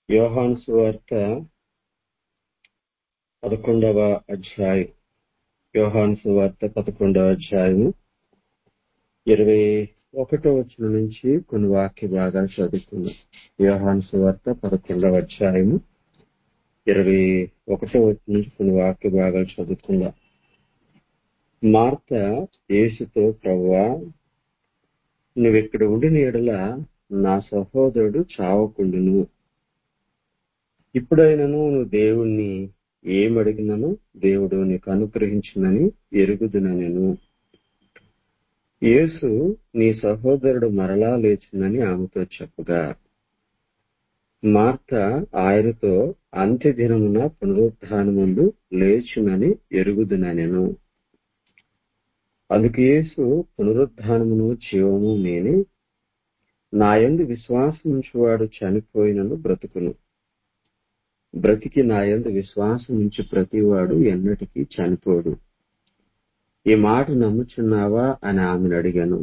యోహాను సువార్త పదకొండవ అధ్యాయం యోహాను సువార్త పదకొండవ అధ్యాయము ఇరవై ఒకటో వచ్చిన నుంచి కొన్ని వాక్య భాగాలు చదువుకున్నాం యోహాను సువార్త పదకొండవ అధ్యాయము ఇరవై ఒకటో వచ్చిన నుంచి కొన్ని వాక్య భాగాలు చదువుకుందాం మార్త యేసుతో ప్రవ్వా నువ్వెక్కడ ఉండిన ఎడల నా సహోదరుడు చావకుండును ఇప్పుడైనను నువ్వు దేవుణ్ణి ఏమడిగినను దేవుడు నీకు అనుగ్రహించినని ఎరుగుదున నేను యేసు నీ సహోదరుడు మరలా లేచిందని ఆమెతో చెప్పగా మార్త ఆయనతో అంత్య దినమున పునరుత్నముందు లేచునని ఎరుగుదున నేను అందుకు యేసు పునరుత్నమును జీవము నేనే నా యందు విశ్వాసం ఉంచువాడు చనిపోయినను బ్రతుకును బ్రతికి నా యందు విశ్వాసం ఉంచి ప్రతివాడు ఎన్నటికీ చనిపోడు ఈ మాట నమ్ముచున్నావా అని ఆమెను అడిగాను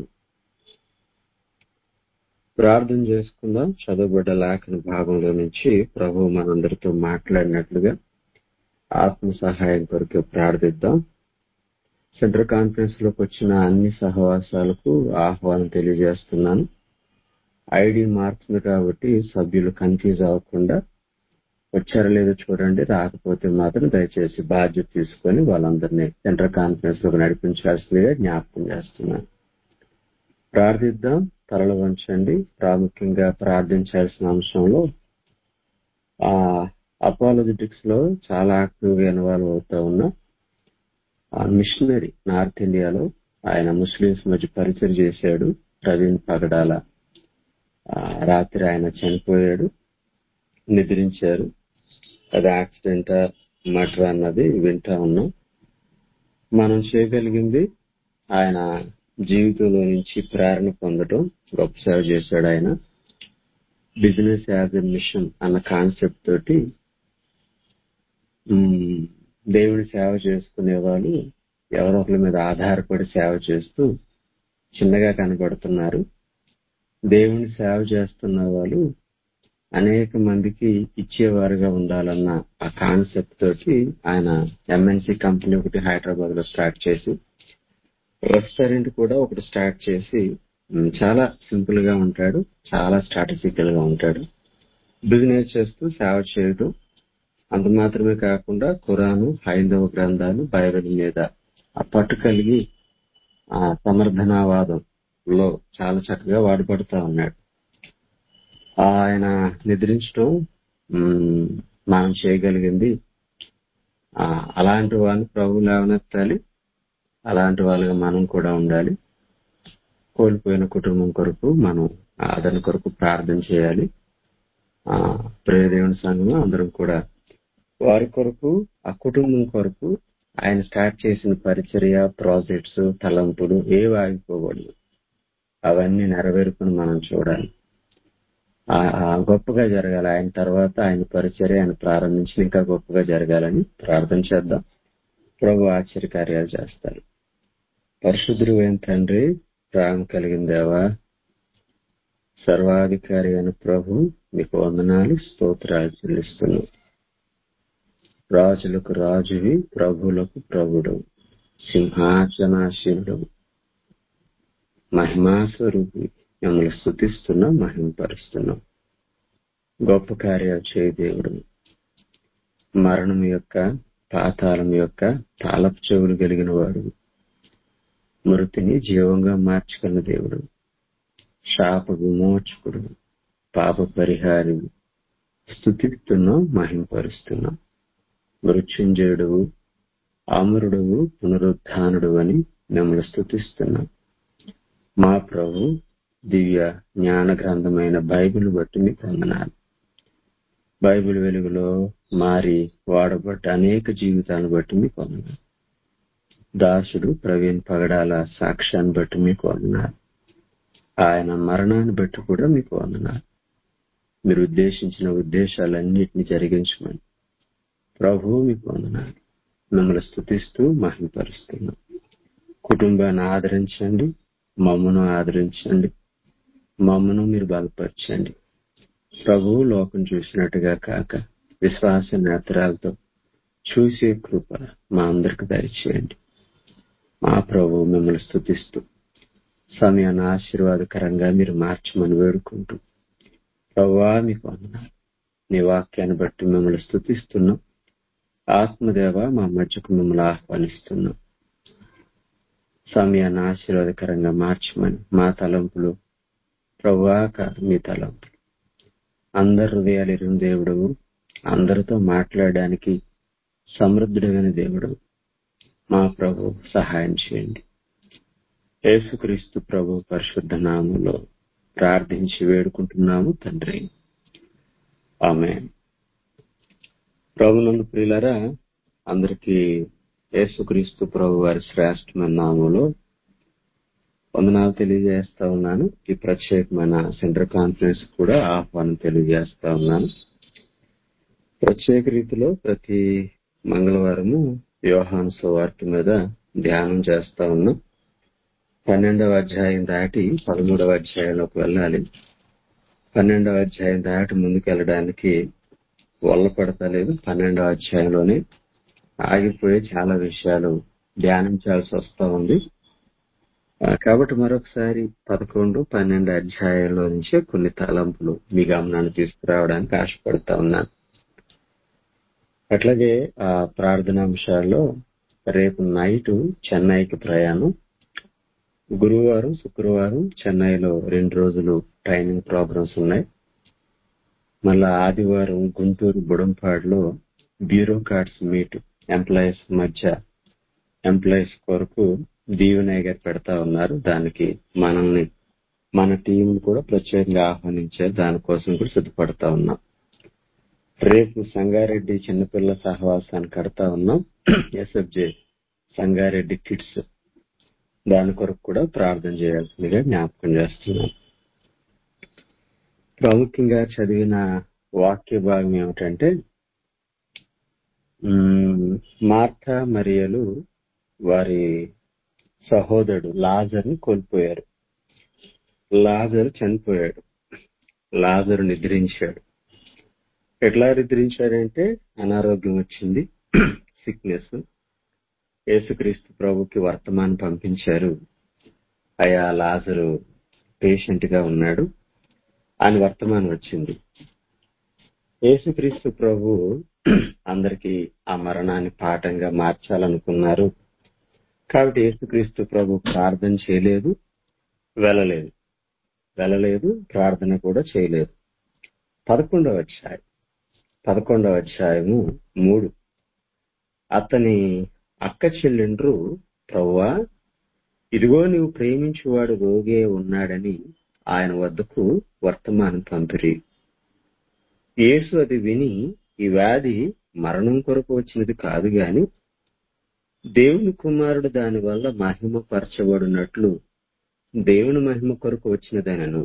ప్రార్థన చేసుకుందాం చదవబడ్డ లేఖన భాగంలో నుంచి ప్రభు మనందరితో మాట్లాడినట్లుగా ఆత్మ సహాయం కొరకు ప్రార్థిద్దాం సెంట్రల్ కాన్ఫరెన్స్ లోకి వచ్చిన అన్ని సహవాసాలకు ఆహ్వానం తెలియజేస్తున్నాను ఐడి మార్క్స్ కాబట్టి సభ్యులు కన్ఫ్యూజ్ అవ్వకుండా వచ్చారో లేదో చూడండి రాకపోతే మాత్రం దయచేసి బాధ్యత తీసుకొని వాళ్ళందరినీ సెంట్రల్ కాన్ఫరెన్స్ లోకి నడిపించాల్సిందిగా జ్ఞాపకం చేస్తున్నాను ప్రార్థిద్దాం తలలు వంచండి ప్రాముఖ్యంగా ప్రార్థించాల్సిన అంశంలో ఆ అపాలజెటిక్స్ లో చాలా యాక్టివ్ గా ఇన్వాల్వ్ అవుతా ఉన్న మిషనరీ నార్త్ ఇండియాలో ఆయన ముస్లింస్ మధ్య పరిచయం చేశాడు ప్రవీణ్ పగడాల రాత్రి ఆయన చనిపోయాడు నిద్రించారు అది యాక్సిడెంట్ మటర్ అన్నది వింటా ఉన్నాం మనం చేయగలిగింది ఆయన జీవితంలో నుంచి ప్రేరణ పొందడం గొప్ప సేవ చేశాడు ఆయన బిజినెస్ యాజ్ ఎ మిషన్ అన్న కాన్సెప్ట్ తోటి దేవుడి సేవ చేసుకునే వాళ్ళు ఎవరో ఒకరి మీద ఆధారపడి సేవ చేస్తూ చిన్నగా కనబడుతున్నారు దేవుని సేవ చేస్తున్న వాళ్ళు అనేక మందికి ఇచ్చేవారుగా ఉండాలన్న ఆ కాన్సెప్ట్ తోటి ఆయన ఎంఎన్సీ కంపెనీ ఒకటి హైదరాబాద్ లో స్టార్ట్ చేసి రెస్టారెంట్ కూడా ఒకటి స్టార్ట్ చేసి చాలా సింపుల్ గా ఉంటాడు చాలా స్ట్రాటజికల్ గా ఉంటాడు బిజినెస్ చేస్తూ సేవ చేయడం అంత మాత్రమే కాకుండా ఖురాను హైందవ గ్రంథాలు బైబిల్ మీద ఆ పట్టు కలిగి ఆ సమర్థనావాదంలో చాలా చక్కగా వాడబడుతూ ఉన్నాడు ఆయన నిద్రించడం మనం చేయగలిగింది అలాంటి వాళ్ళని ప్రభు లేవనెత్తాలి అలాంటి వాళ్ళగా మనం కూడా ఉండాలి కోల్పోయిన కుటుంబం కొరకు మనం ఆదరణ కొరకు ప్రార్థన చేయాలి ప్రియదేవుని సంఘం అందరం కూడా వారి కొరకు ఆ కుటుంబం కొరకు ఆయన స్టార్ట్ చేసిన పరిచర్య ప్రాజెక్ట్స్ తలంపులు ఏవి ఆగిపోకూడదు అవన్నీ నెరవేరుకుని మనం చూడాలి గొప్పగా జరగాలి ఆయన తర్వాత ఆయన పరిచర్య ఆయన ప్రారంభించి ఇంకా గొప్పగా జరగాలని ప్రార్థన చేద్దాం ప్రభు ఆశ్చర్య కార్యాలు చేస్తారు పరిశుద్ధుడు అయిన తండ్రి ప్రేమ కలిగిందేవా సర్వాధికారి అయిన ప్రభు మీకు వందనాలు స్తోత్రాలు చెల్లిస్తున్నాం రాజులకు రాజువి ప్రభువులకు ప్రభుడు సింహాసనాశీనుడు మహిమాస్వరూపి మిమ్మల్ని స్థుతిస్తున్నాం మహిమపరుస్తున్నాం గొప్ప కార్యాలు చేయ దేవుడు మరణం యొక్క పాతాళం యొక్క తాళపు చెవులు కలిగిన వాడు మృతిని జీవంగా మార్చగల దేవుడు శాప విమోచకుడు పాప పరిహారి స్థుతిస్తున్నాం మహింపరుస్తున్నాం మృత్యుంజయుడు అమరుడు పునరుద్ధానుడు అని మిమ్మల్ని స్థుతిస్తున్నాం మా ప్రభు దివ్య జ్ఞాన గ్రంథమైన బైబిల్ బట్టి మీకు వందనాలు బైబిల్ వెలుగులో మారి వాడబడ్డ అనేక జీవితాలను బట్టి మీకు వందనాలు దాసుడు ప్రవీణ్ పగడాల సాక్ష్యాన్ని బట్టి మీకు వందనాలు ఆయన మరణాన్ని బట్టి కూడా మీకు వందనాలు మీరు ఉద్దేశించిన ఉద్దేశాలన్నిటిని జరిగించమని ప్రభువు మీకు వందనాలు మిమ్మల్ని స్థుతిస్తూ మహింపరుస్తున్నాం కుటుంబాన్ని ఆదరించండి మమ్మను ఆదరించండి మమ్మను మీరు బలపరచండి ప్రభువు లోకం చూసినట్టుగా కాక విశ్వాస నేత్రాలతో చూసే కృప మా అందరికి దయచేయండి మా ప్రభు మిమ్మల్ని స్థుతిస్తూ సమయాన్ని ఆశీర్వాదకరంగా మీరు మార్చమని వేడుకుంటూ ప్రభువా మీకు వందనాలు నీ వాక్యాన్ని బట్టి మిమ్మల్ని స్థుతిస్తున్నాం ఆత్మదేవ మా మధ్యకు మిమ్మల్ని ఆహ్వానిస్తున్నాం సమయాన్ని ఆశీర్వాదకరంగా మార్చమని మా తలంపులు ప్రభువా కాదు మీ తలంపులు అందరి హృదయాలు ఎరిగిన దేవుడు అందరితో మాట్లాడడానికి సమృద్ధుడైన దేవుడు మా ప్రభు సహాయం చేయండి యేసుక్రీస్తు ప్రభు పరిశుద్ధ నామంలో ప్రార్థించి వేడుకుంటున్నాము తండ్రి ఆమె ప్రభునందు ప్రియులరా అందరికీ యేసుక్రీస్తు ప్రభు వారి శ్రేష్టమైన నామంలో వందనాలు తెలియజేస్తా ఉన్నాను ఈ ప్రత్యేకమైన సెంటర్ కాన్ఫరెన్స్ కూడా ఆహ్వానం తెలియజేస్తా ఉన్నాను ప్రత్యేక రీతిలో ప్రతి మంగళవారము యోహాను సువార్త మీద ధ్యానం చేస్తా ఉన్నాం పన్నెండవ అధ్యాయం దాటి పదమూడవ అధ్యాయంలోకి వెళ్ళాలి పన్నెండవ అధ్యాయం దాటి ముందుకు వెళ్ళడానికి వల్ల పడతలేదు పన్నెండవ అధ్యాయంలోనే ఆగిపోయే చాలా విషయాలు ధ్యానించాల్సి వస్తా ఉంది ఆ, కాబట్టి మరొకసారి పదకొండు పన్నెండు అధ్యాయంలో నుంచే కొన్ని తలంపులు మీ గమనాన్ని తీసుకురావడానికి ఆశపడతా ఉన్నాను అట్లాగే ఆ ప్రార్థనాంశాల్లో రేపు నైట్ చెన్నైకి ప్రయాణం గురువారం శుక్రవారం చెన్నైలో రెండు రోజులు ట్రైనింగ్ ప్రోగ్రామ్స్ ఉన్నాయి మళ్ళా ఆదివారం గుంటూరు బుడంపాడులో బ్యూరోక్రాట్స్ మీట్ ఎంప్లాయీస్ మధ్య ఎంప్లాయీస్ కొరకు దీవెన గారు పెడతా ఉన్నారు దానికి మనల్ని మన టీం కూడా ప్రత్యేకంగా ఆహ్వానించారు దానికోసం కూడా సిద్ధపడతా ఉన్నాం రేపు సంగారెడ్డి చిన్నపిల్లల సహవాసాన్ని కడతా ఉన్నాం ఎస్ఎఫ్జే సంగారెడ్డి కిడ్స్ దాని కొరకు కూడా ప్రార్థన చేయాల్సిందిగా జ్ఞాపకం చేస్తున్నాం ప్రాముఖ్యంగా చదివిన వాక్య భాగం ఏమిటంటే మ్మ్, మార్తా మరియలు వారి సహోదరుడు లాజర్ని కోల్పోయారు లాజరు చనిపోయాడు లాజరు నిద్రించాడు ఎట్లా నిద్రించాడంటే అనారోగ్యం వచ్చింది సిక్నెస్ యేసుక్రీస్తు ప్రభుకి వర్తమానం పంపించారు అయా లాజరు పేషెంట్ గా ఉన్నాడు అని వర్తమానం వచ్చింది యేసుక్రీస్తు ప్రభు అందరికి ఆ మరణాన్ని పాఠంగా మార్చాలనుకున్నారు కాబట్టి యేసుక్రీస్తు ప్రభు ప్రార్థన చేయలేదు వెళ్ళలేదు వెళ్ళలేదు ప్రార్థన కూడా చేయలేదు పదకొండవ అధ్యాయం పదకొండవ అధ్యాయము మూడు అతని అక్క చెల్లెండ్రు ప్రవ్వా ఇదిగో నీవు ప్రేమించువాడు రోగే ఉన్నాడని ఆయన వద్దకు వర్తమానం పంపిరి యేసు అది విని ఈ వ్యాధి మరణం కొరకు వచ్చినది కాదు గాని దేవుని కుమారుడు దాని వల్ల మహిమ పరచబడినట్లు దేవుని మహిమ కొరకు వచ్చినదనను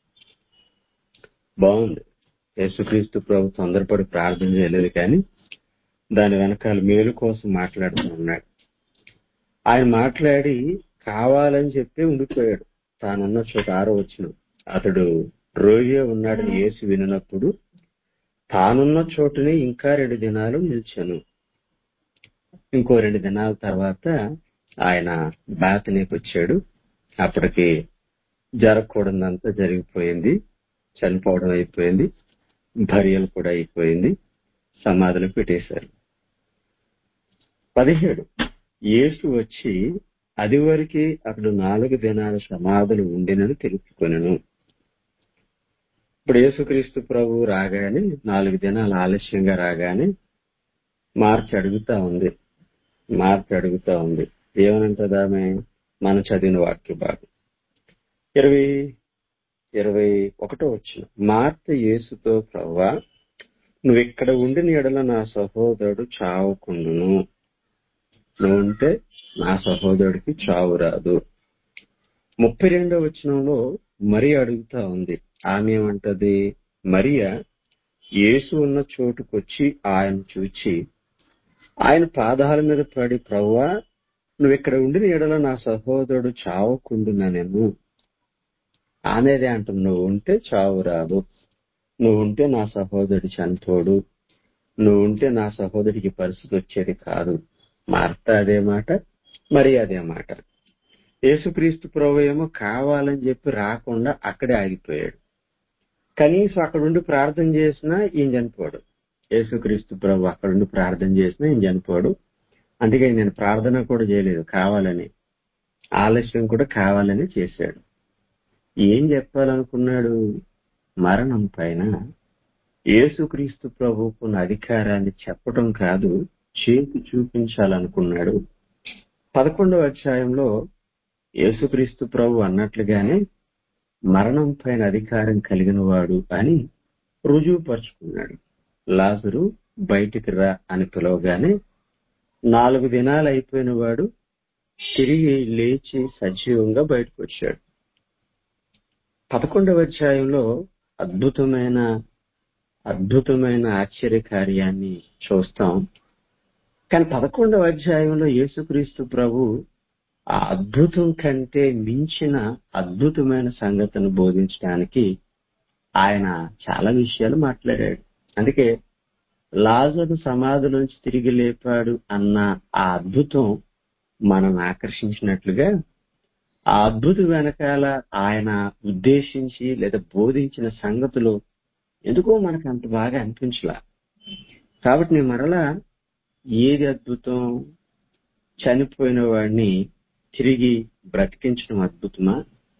బాగుంది యేసుక్రీస్తు ప్రభు తొందరపడి ప్రార్థన చేయలేదు కానీ దాని వెనకాల మేలు కోసం మాట్లాడుతూ ఉన్నాడు ఆయన మాట్లాడి కావాలని చెప్పి ఉండిపోయాడు తానున్న చోట ఆరో వచ్చిన అతడు రోగే ఉన్నాడని యేసు వినినప్పుడు తానున్న చోటునే ఇంకా రెండు దినాలు నిల్చాను ఇంకో రెండు దినాల తర్వాత ఆయన బాతనీకి వచ్చాడు అప్పటికి జరగకూడదంతా జరిగిపోయింది చనిపోవడం అయిపోయింది బరియలు కూడా అయిపోయింది సమాధులు పెట్టేశారు పదిహేడు యేసు వచ్చి అది వరకు అక్కడ నాలుగు దినాల సమాధులు ఉండినని తెలుసుకొనెను ఇప్పుడు యేసుక్రీస్తు ప్రభు రాగానే నాలుగు దినాలు ఆలస్యంగా రాగానే మార్చి అడుగుతా ఉంది మార్చి అడుగుతా ఉంది ఏమనంటది ఆమె మనం చదివిన వాక్య భాగం ఇరవై ఇరవై ఒకటో వచ్చిన మార్త యేసుతో ప్రవ్వా నువ్వు ఇక్కడ ఉండిన ఎడల నా సహోదరుడు చావుకుండును నువ్వుంటే నా సహోదరుడికి చావు రాదు ముప్పై రెండో వచనంలో మరి అడుగుతా ఉంది ఆమె ఏమంటది మరియా యేసు ఉన్న చోటుకొచ్చి ఆయన చూచి ఆయన పాదాల మీద పడి ప్రవ్వా నువ్వు ఇక్కడ ఉండిన ఎడల నా సహోదరుడు చావకుండునా నేను ఆమెదే అంటుంది నువ్వు ఉంటే చావు రాదు నువ్వు ఉంటే నా సహోదరుడు చనిపోడు నువ్వు ఉంటే నా సహోదరికి పరిస్థితి వచ్చేది కాదు మార్త అదే మాట మరి అదే మాట యేసుక్రీస్తు ప్రభు ఏమో కావాలని చెప్పి రాకుండా అక్కడే ఆగిపోయాడు కనీసం అక్కడుండి ప్రార్థన చేసినా ఈయన చనిపోడు యేసుక్రీస్తు ప్రభు అక్కడుండి ప్రార్థన చేసినా ఈయన చనిపోడు అందుకే నేను ప్రార్థన కూడా చేయలేదు కావాలని ఆలస్యం కూడా కావాలని చేశాడు ఏం చెప్పాలనుకున్నాడు మరణం పైన యేసుక్రీస్తు ప్రభుకున్న అధికారాన్ని చెప్పడం కాదు చేతి చూపించాలనుకున్నాడు పదకొండవ అధ్యాయంలో యేసుక్రీస్తు ప్రభు అన్నట్లుగానే మరణం పైన అధికారం కలిగిన వాడు అని రుజువుపరుచుకున్నాడు లాజరు బయటికి రా అని పిలవగానే నాలుగు దినాలు అయిపోయిన వాడు తిరిగి లేచి సజీవంగా బయటకు వచ్చాడు పదకొండవ అధ్యాయంలో అద్భుతమైన అద్భుతమైన ఆశ్చర్య కార్యాన్ని చూస్తాం కానీ పదకొండవ అధ్యాయంలో యేసుక్రీస్తు ప్రభు ఆ అద్భుతం కంటే మించిన అద్భుతమైన సంగతిని బోధించడానికి ఆయన చాలా విషయాలు మాట్లాడాడు అందుకే లాజరు సమాధిలోంచి తిరిగి లేపాడు అన్న ఆ అద్భుతం మనం ఆకర్షించినట్లుగా ఆ అద్భుతం వెనకాల ఆయన ఉద్దేశించి లేదా బోధించిన సంగతులు ఎందుకో మనకు అంత బాగా అనిపించలా కాబట్టి నేను మరలా ఏది అద్భుతం చనిపోయిన వాడిని తిరిగి బ్రతికించడం అద్భుతమా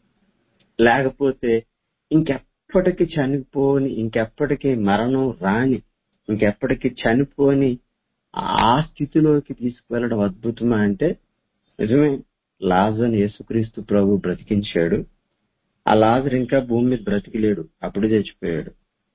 లేకపోతే ఇంకెప్పటికీ చనిపోని ఇంకెప్పటికీ మరణం రాని ఇంకెప్పటికీ చనిపోని ఆ స్థితిలోకి తీసుకువెళ్ళడం అద్భుతమా అంటే నిజమే లాజర్ యేసుక్రీస్తు ప్రభు బ్రతికించాడు ఆ లాజర్ ఇంకా భూమి మీద బ్రతికిలేడు అప్పుడే చచ్చిపోయాడు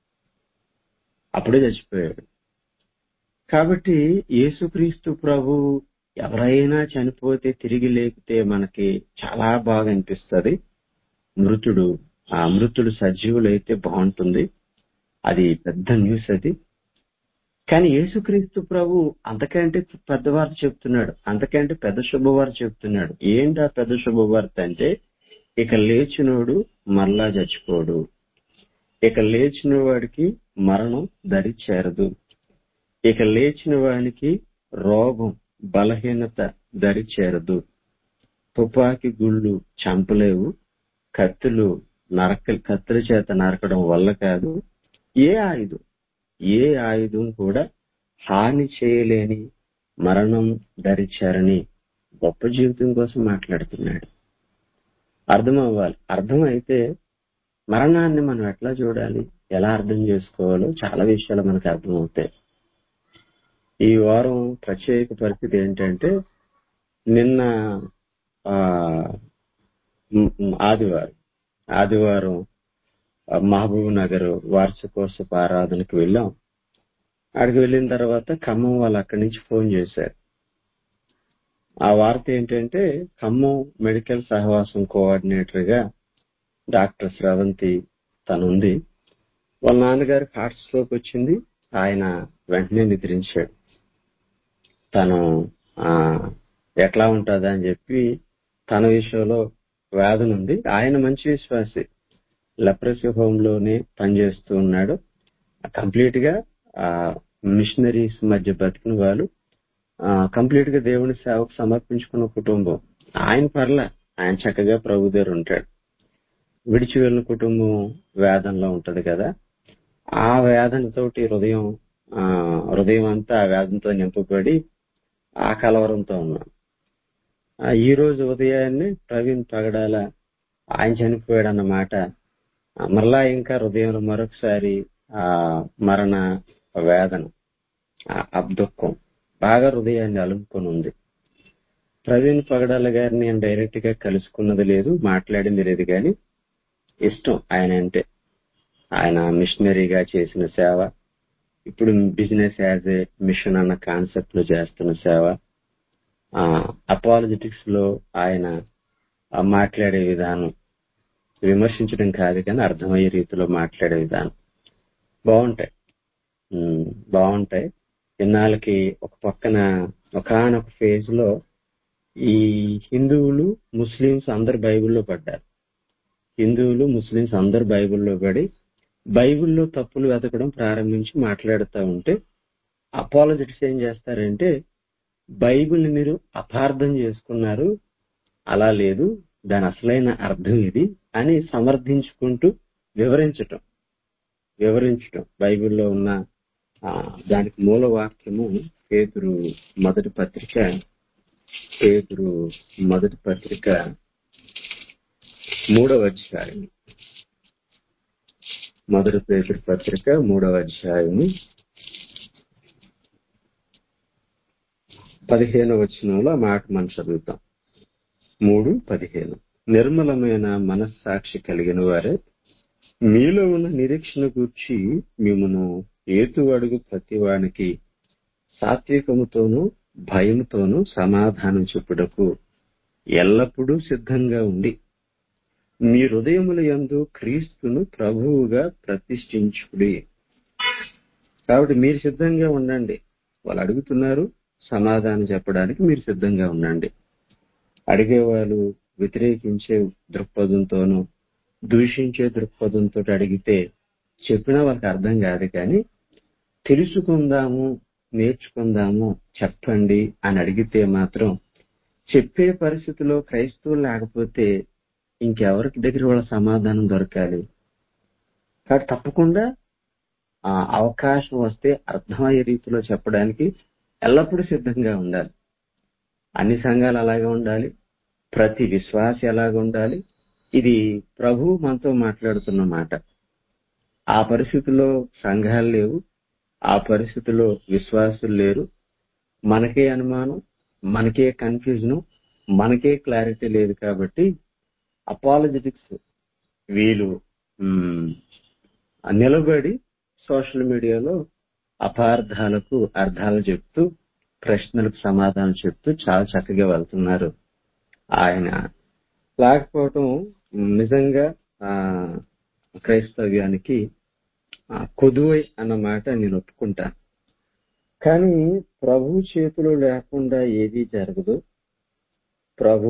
అప్పుడే చచ్చిపోయాడు కాబట్టి యేసుక్రీస్తు ప్రభు ఎవరైనా చనిపోతే తిరిగి లేపితే మనకి చాలా బాగా అనిపిస్తుంది మృతుడు ఆ మృతుడు సజీవులైతే బాగుంటుంది అది పెద్ద న్యూస్ అది కానీ యేసుక్రీస్తు ప్రభు అంతకంటే పెద్దవారు చెప్తున్నాడు అంతకంటే పెద్ద శుభవారు చెప్తున్నాడు ఏంటి ఆ పెద్ద శుభవార్త అంటే ఇక లేచినోడు మరలా చచ్చిపోడు ఇక లేచిన వాడికి మరణం దరి చేరదు ఇక లేచిన వానికి రోగం బలహీనత దరి చేరదు తుపాకి గుళ్ళు చంపలేవు కత్తులు నరక కత్తుల చేత నరకడం వల్ల కాదు ఏ ఆయుధం ఏ ఆయుధం కూడా హాని చేయలేని మరణం ధరించారని గొప్ప జీవితం కోసం మాట్లాడుతున్నాడు అర్థం అవ్వాలి అర్థం అయితే మరణాన్ని మనం ఎట్లా చూడాలి ఎలా అర్థం చేసుకోవాలో చాలా విషయాలు మనకు అర్థమవుతాయి ఈ వారం ప్రత్యేక పరిస్థితి ఏంటంటే నిన్న ఆ ఆదివారం ఆదివారం మహబూబ్ నగర్ వార్షికోత్సవ ఆరాధనకు వెళ్ళాం అక్కడికి వెళ్ళిన తర్వాత ఖమ్మం వాళ్ళు అక్కడి నుంచి ఫోన్ చేశారు ఆ వార్త ఏంటంటే ఖమ్మం మెడికల్ సహవాసం కోఆర్డినేటర్ గా డాక్టర్ స్రవంతి తనుంది వాళ్ళ నాన్నగారికి హార్ట్ స్ట్రోక్ వచ్చింది ఆయన వెంటనే నిద్రించాడు తను ఆ ఎట్లా ఉంటుందా అని చెప్పి తన విషయంలో వ్యాధులు ఉంది ఆయన మంచి విశ్వాసి లెప్రసీ హోమ్ లోనే పనిచేస్తూ ఉన్నాడు కంప్లీట్ గా ఆ మిషనరీస్ మధ్య బతికిన వాళ్ళు కంప్లీట్ గా దేవుని సేవకు సమర్పించుకున్న కుటుంబం ఆయన పర్ల ఆయన చక్కగా ప్రభు దగ్గర ఉంటాడు విడిచి వెళ్ళిన కుటుంబం వేదనలో ఉంటది కదా ఆ వేదనతోటి హృదయం ఆ హృదయం అంతా ఆ వేదనతో నింపబడి ఆ కలవరంతో ఉన్నాం ఈ రోజు ఉదయాన్నే ప్రవీణ్ పగడాల ఆయన చనిపోయాడు అన్నమాట మరలా ఇంకా హృదయంలో మరొకసారి ఆ మరణ వేదన అబ్దుఖం బాగా హృదయాన్ని అలుముకొని ఉంది ప్రవీణ్ పగడాల గారిని నేను డైరెక్ట్ గా కలుసుకున్నది లేదు మాట్లాడింది లేదు కానీ ఇష్టం ఆయన అంటే ఆయన మిషనరీగా చేసిన సేవ ఇప్పుడు బిజినెస్ యాజ్ ఏ మిషన్ అన్న కాన్సెప్ట్ లో చేస్తున్న సేవ అపాలజెటిక్స్ లో ఆయన మాట్లాడే విధానం విమర్శించడం కాదు కానీ అర్థమయ్యే రీతిలో మాట్లాడే విధానం బాగుంటాయి బాగుంటాయి ఇన్నాళ్ళకి ఒక పక్కన ఒకనొక ఫేజ్ లో ఈ హిందువులు ముస్లింస్ అందరు బైబిల్లో పడ్డారు హిందువులు ముస్లింస్ అందరు బైబిల్లో పడి బైబిల్లో తప్పులు వెతకడం ప్రారంభించి మాట్లాడుతూ ఉంటే అపాలజిట్స్ ఏం చేస్తారంటే బైబిల్ని మీరు అపార్థం చేసుకున్నారు అలా లేదు దాని అసలైన అర్థం ఇది అని సమర్థించుకుంటూ వివరించటం వివరించటం బైబిల్లో ఉన్న ఆ, దానికి మూల వాక్యము పేతురు మొదటి పత్రిక పేతురు మొదటి పత్రిక మూడవ అధ్యాయం మొదటి పేతురు పత్రిక మూడవ అధ్యాయము పదిహేను వచనంలో ఆ మాట మనం చదువుతాం మూడు పదిహేను నిర్మలమైన మనస్సాక్షి కలిగిన వారే మీలో ఉన్న నిరీక్షణ గూర్చి మిమ్మను ఏతు అడుగు ప్రతివానికి సాత్వికముతోనూ భయముతోనూ సమాధానం చెప్పుటకు ఎల్లప్పుడూ సిద్ధంగా ఉండి మీ హృదయముల యందు క్రీస్తును ప్రభువుగా ప్రతిష్ఠించుడి కాబట్టి మీరు సిద్ధంగా ఉండండి వాళ్ళు అడుగుతున్నారు సమాధానం చెప్పడానికి మీరు సిద్ధంగా ఉండండి అడిగేవాళ్ళు వ్యతిరేకించే దృక్పథంతోనూ దూషించే దృక్పథంతో అడిగితే చెప్పినా వాళ్ళకి అర్థం కాదు కానీ తెలుసుకుందాము నేర్చుకుందాము చెప్పండి అని అడిగితే మాత్రం చెప్పే పరిస్థితిలో క్రైస్తవులు లేకపోతే ఇంకెవరికి దగ్గర వాళ్ళ సమాధానం దొరకాలి కాబట్టి తప్పకుండా ఆ అవకాశం వస్తే అర్థమయ్యే రీతిలో చెప్పడానికి ఎల్లప్పుడూ సిద్ధంగా ఉండాలి అన్ని సంఘాలు అలాగే ఉండాలి ప్రతి విశ్వాసి ఎలాగ ఉండాలి ఇది ప్రభు మనతో మాట్లాడుతున్న మాట ఆ పరిస్థితిలో సంఘాలు లేవు ఆ పరిస్థితిలో విశ్వాసులు లేరు మనకే అనుమానం మనకే కన్ఫ్యూజన్ మనకే క్లారిటీ లేదు కాబట్టి అపాలజెటిక్స్ వీళ్ళు మ్, నిలబడి సోషల్ మీడియాలో అపార్థాలకు అర్థాలు చెప్తూ ప్రశ్నలకు సమాధానం చెప్తూ చాలా చక్కగా వెళ్తున్నారు ఆయన లేకపోవటం నిజంగా ఆ క్రైస్తవ్యానికి ఆ, కొదువై అన్న మాట నేను ఒప్పుకుంటాను కానీ ప్రభు చేతిలో లేకుండా ఏది జరగదు ప్రభు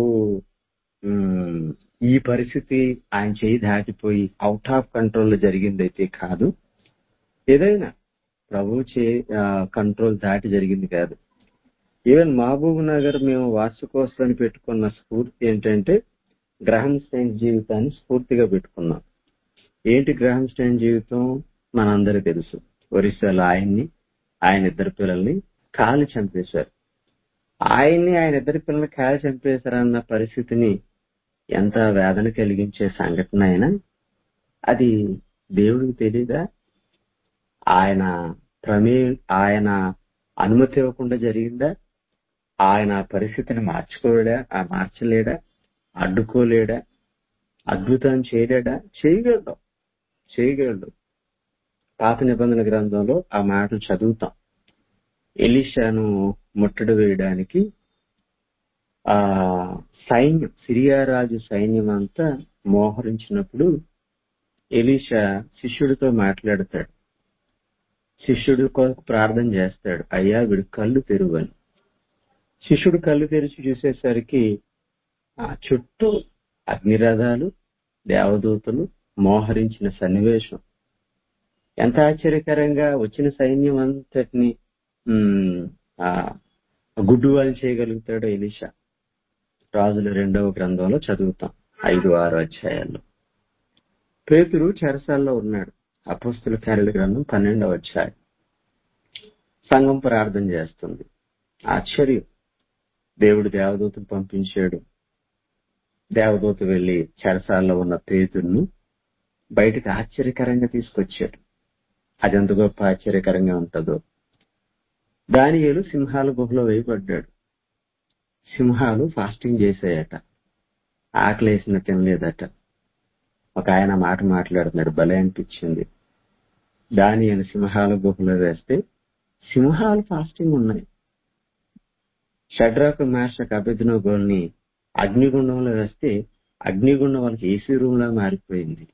మ్, ఈ పరిస్థితి ఆయన చేయి దాటిపోయి అవుట్ ఆఫ్ కంట్రోల్ జరిగిందైతే కాదు ఏదైనా ప్రభు చే కంట్రోల్ దాటి జరిగింది కాదు ఈవెన్ మహబూబ్ నగర్ మేము వార్షికోత్సవాన్ని పెట్టుకున్న స్ఫూర్తి ఏంటంటే గ్రహం స్టైన్ జీవితాన్ని స్ఫూర్తిగా పెట్టుకున్నాం ఏంటి గ్రహం స్టైన్ జీవితం మనందరికీ తెలుసు ఒరిస్సాలో ఆయన్ని ఆయన ఇద్దరు పిల్లల్ని కాలి చంపేశారు ఆయన్ని ఆయన ఇద్దరు పిల్లల్ని కాలి చంపేశారన్న పరిస్థితిని ఎంత వేదన కలిగించే సంఘటన అయినా అది దేవుడికి తెలీదా ఆయన ప్రమే ఆయన అనుమతి ఇవ్వకుండా జరిగిందా ఆయన ఆ పరిస్థితిని మార్చుకోలేడా ఆ మార్చలేడా అడ్డుకోలేడా అద్భుతం చేయలేడా చేయగలడు చేయగలడు పాత నిబంధన గ్రంథంలో ఆ మాటలు చదువుతాం ఎలీషాను ముట్టడి వేయడానికి ఆ సైన్యం సిరియా రాజు సైన్యం అంతా మోహరించినప్పుడు ఎలీషా శిష్యుడితో మాట్లాడతాడు శిష్యుడి కొరకు ప్రార్థన చేస్తాడు అయ్యా వీడు కళ్ళు తెరువని శిష్యుడు కళ్ళు తెరిచి చూసేసరికి ఆ చుట్టూ అగ్నిరథాలు దేవదూతలు మోహరించిన సన్నివేశం ఎంత ఆశ్చర్యకరంగా వచ్చిన సైన్యం అంతటిని ఉమ్, ఆ గుడ్డువాలు చేయగలుగుతాడో ఎలీషా రాజుల రెండవ గ్రంథంలో చదువుతాం ఐదు ఆరు అధ్యాయాల్లో పేతురు చెరసాల్లో ఉన్నాడు అపస్తుల కార్యాల గ్రంథం పన్నెండవ అధ్యాయం సంఘం ప్రార్థన చేస్తుంది ఆశ్చర్యం దేవుడు దేవదూతను పంపించాడు దేవదూత వెళ్లి చెరసాల్లో ఉన్న పేతురును బయటకు ఆశ్చర్యకరంగా తీసుకొచ్చాడు అది ఎంత గొప్ప ఆశ్చర్యకరంగా ఉంటుందో దానియేలు సింహాల గుహలో వేయబడ్డాడు సింహాలు ఫాస్టింగ్ చేసాయట ఆకలేసిన తినలేదట ఒక ఆయన మాట మాట్లాడుతున్నాడు భలే అనిపించింది దానియేలు సింహాల గుహలో వేస్తే సింహాలు ఫాస్టింగ్ ఉన్నాయి షడ్రాకు మేషక్ అభిజ్ఞోగోల్ని అగ్నిగుండంలో వేస్తే అగ్నిగుండం వాళ్ళకి ఏసీ రూమ్ లా మారిపోయింది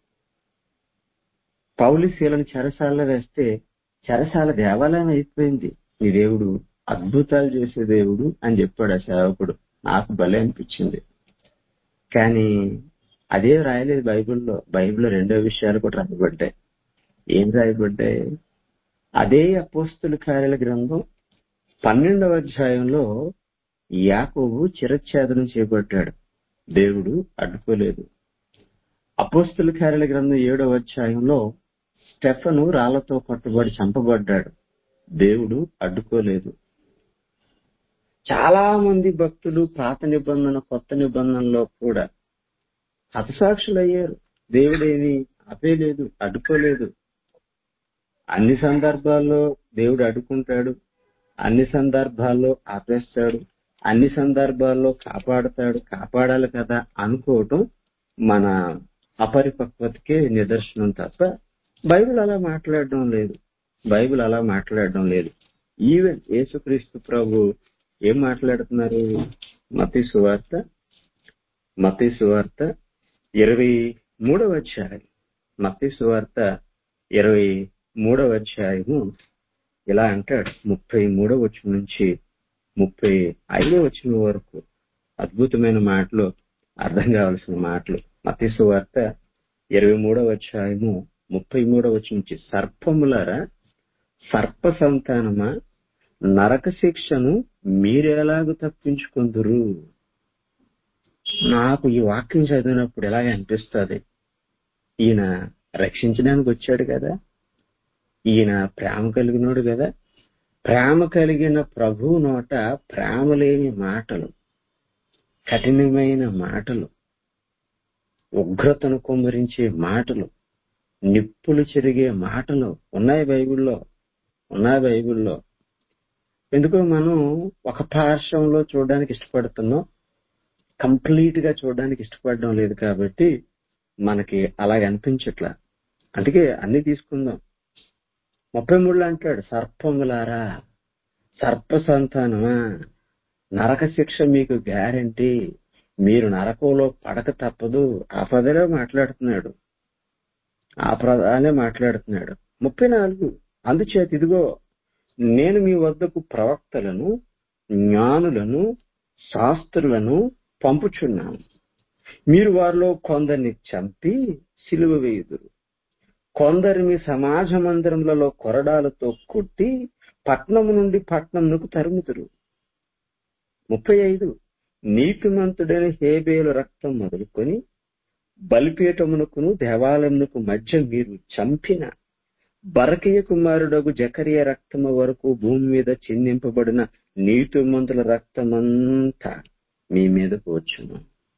పౌలిశీలను చెరసాలలో వేస్తే చెరసాల దేవాలయం అయిపోయింది నీ దేవుడు అద్భుతాలు చేసే దేవుడు అని చెప్పాడు ఆ సేవకుడు నాకు భలే అనిపించింది కానీ అదే రాయలేదు బైబిల్లో బైబిల్లో రెండో విషయాలు కూడా రాయబడ్డాయి ఏం రాయబడ్డాయి అదే అపోస్తుల కార్యాల గ్రంథం పన్నెండవ అధ్యాయంలో యాకోబు చిరచ్ఛేదనం చేపట్టాడు దేవుడు అడ్డుకోలేదు అపోస్తుల కార్యాల గ్రంథం ఏడవ అధ్యాయంలో స్టెఫను రాళ్లతో పట్టుబడి చంపబడ్డాడు దేవుడు అడ్డుకోలేదు చాలా మంది భక్తులు పాత నిబంధన కొత్త నిబంధనలో కూడా హతసాక్షులయ్యారు దేవుడేమి ఆపేలేదు అడ్డుకోలేదు అన్ని సందర్భాల్లో దేవుడు అడ్డుకుంటాడు అన్ని సందర్భాల్లో ఆపేస్తాడు అన్ని సందర్భాల్లో కాపాడతాడు కాపాడాలి కదా అనుకోవటం మన అపరిపక్వతకే నిదర్శనం తప్ప బైబిల్ అలా మాట్లాడడం లేదు బైబిల్ అలా మాట్లాడడం లేదు ఈవెన్ యేసుక్రీస్తు ప్రభు ఏం మాట్లాడుతున్నారు మతి సువార్త మతి సువార్త ఇరవై మూడవ అధ్యాయం మతి సువార్త ఇరవై మూడవ అధ్యాయము ఇలా అంటాడు ముప్పై మూడవ వచ్చిన నుంచి ముప్పై ఐదవ వచ్చిన వరకు అద్భుతమైన మాటలు అర్థం కావాల్సిన మాటలు మతి సువార్త ఇరవై మూడవ అధ్యాయము ముప్పై మూడవ వచ్చి నుంచి సర్పములరా సర్ప సంతానమా నరక శిక్షను మీరెలాగూ తప్పించుకుందురు నాకు ఈ వాక్యం చదివినప్పుడు ఎలాగ అనిపిస్తుంది ఈయన రక్షించడానికి వచ్చాడు కదా ఈయన ప్రేమ కలిగినోడు కదా ప్రేమ కలిగిన ప్రభు నోట ప్రేమ లేని మాటలు కఠినమైన మాటలు ఉగ్రతను కుమ్మరించే మాటలు నిప్పులు చెరిగే మాటలు ఉన్నాయి బైబిల్లో ఉన్నాయి బైబిల్లో ఎందుకో మనం ఒక పార్శ్వంలో చూడడానికి ఇష్టపడుతున్నాం కంప్లీట్ గా చూడడానికి ఇష్టపడడం లేదు కాబట్టి మనకి అలాగ అనిపించట్లా అందుకే అన్ని తీసుకుందాం ముప్పై మూడులో అంటాడు సర్పములారా సర్ప సంతానమా నరక శిక్ష మీకు గ్యారంటీ మీరు నరకంలో పడక తప్పదు ఆ పదలో మాట్లాడుతున్నాడు ఆ ప్రధానే మాట్లాడుతున్నాడు ముప్పై నాలుగు అందుచేత ఇదిగో నేను మీ వద్దకు ప్రవక్తలను జ్ఞానులను శాస్త్రులను పంపుచున్నాను మీరు వారిలో కొందరిని చంపి సిలువ వేయుదురు కొందరిని సమాజ మందిరములలో కొరడాలతో కొట్టి పట్నము నుండి పట్నమునకు తరుముతురు ముప్పై ఐదు నీతిమంతుడైన హేబేలు రక్తం మొదలుకొని బలిపీఠమునకును దేవాలయమునకు మధ్య మీరు చంపిన బరకయ్య కుమారుడగు జకరియ రక్తము వరకు భూమి మీద చిందింపబడిన నీతిమంతుల రక్తమంతా మీ మీదకు వచ్చును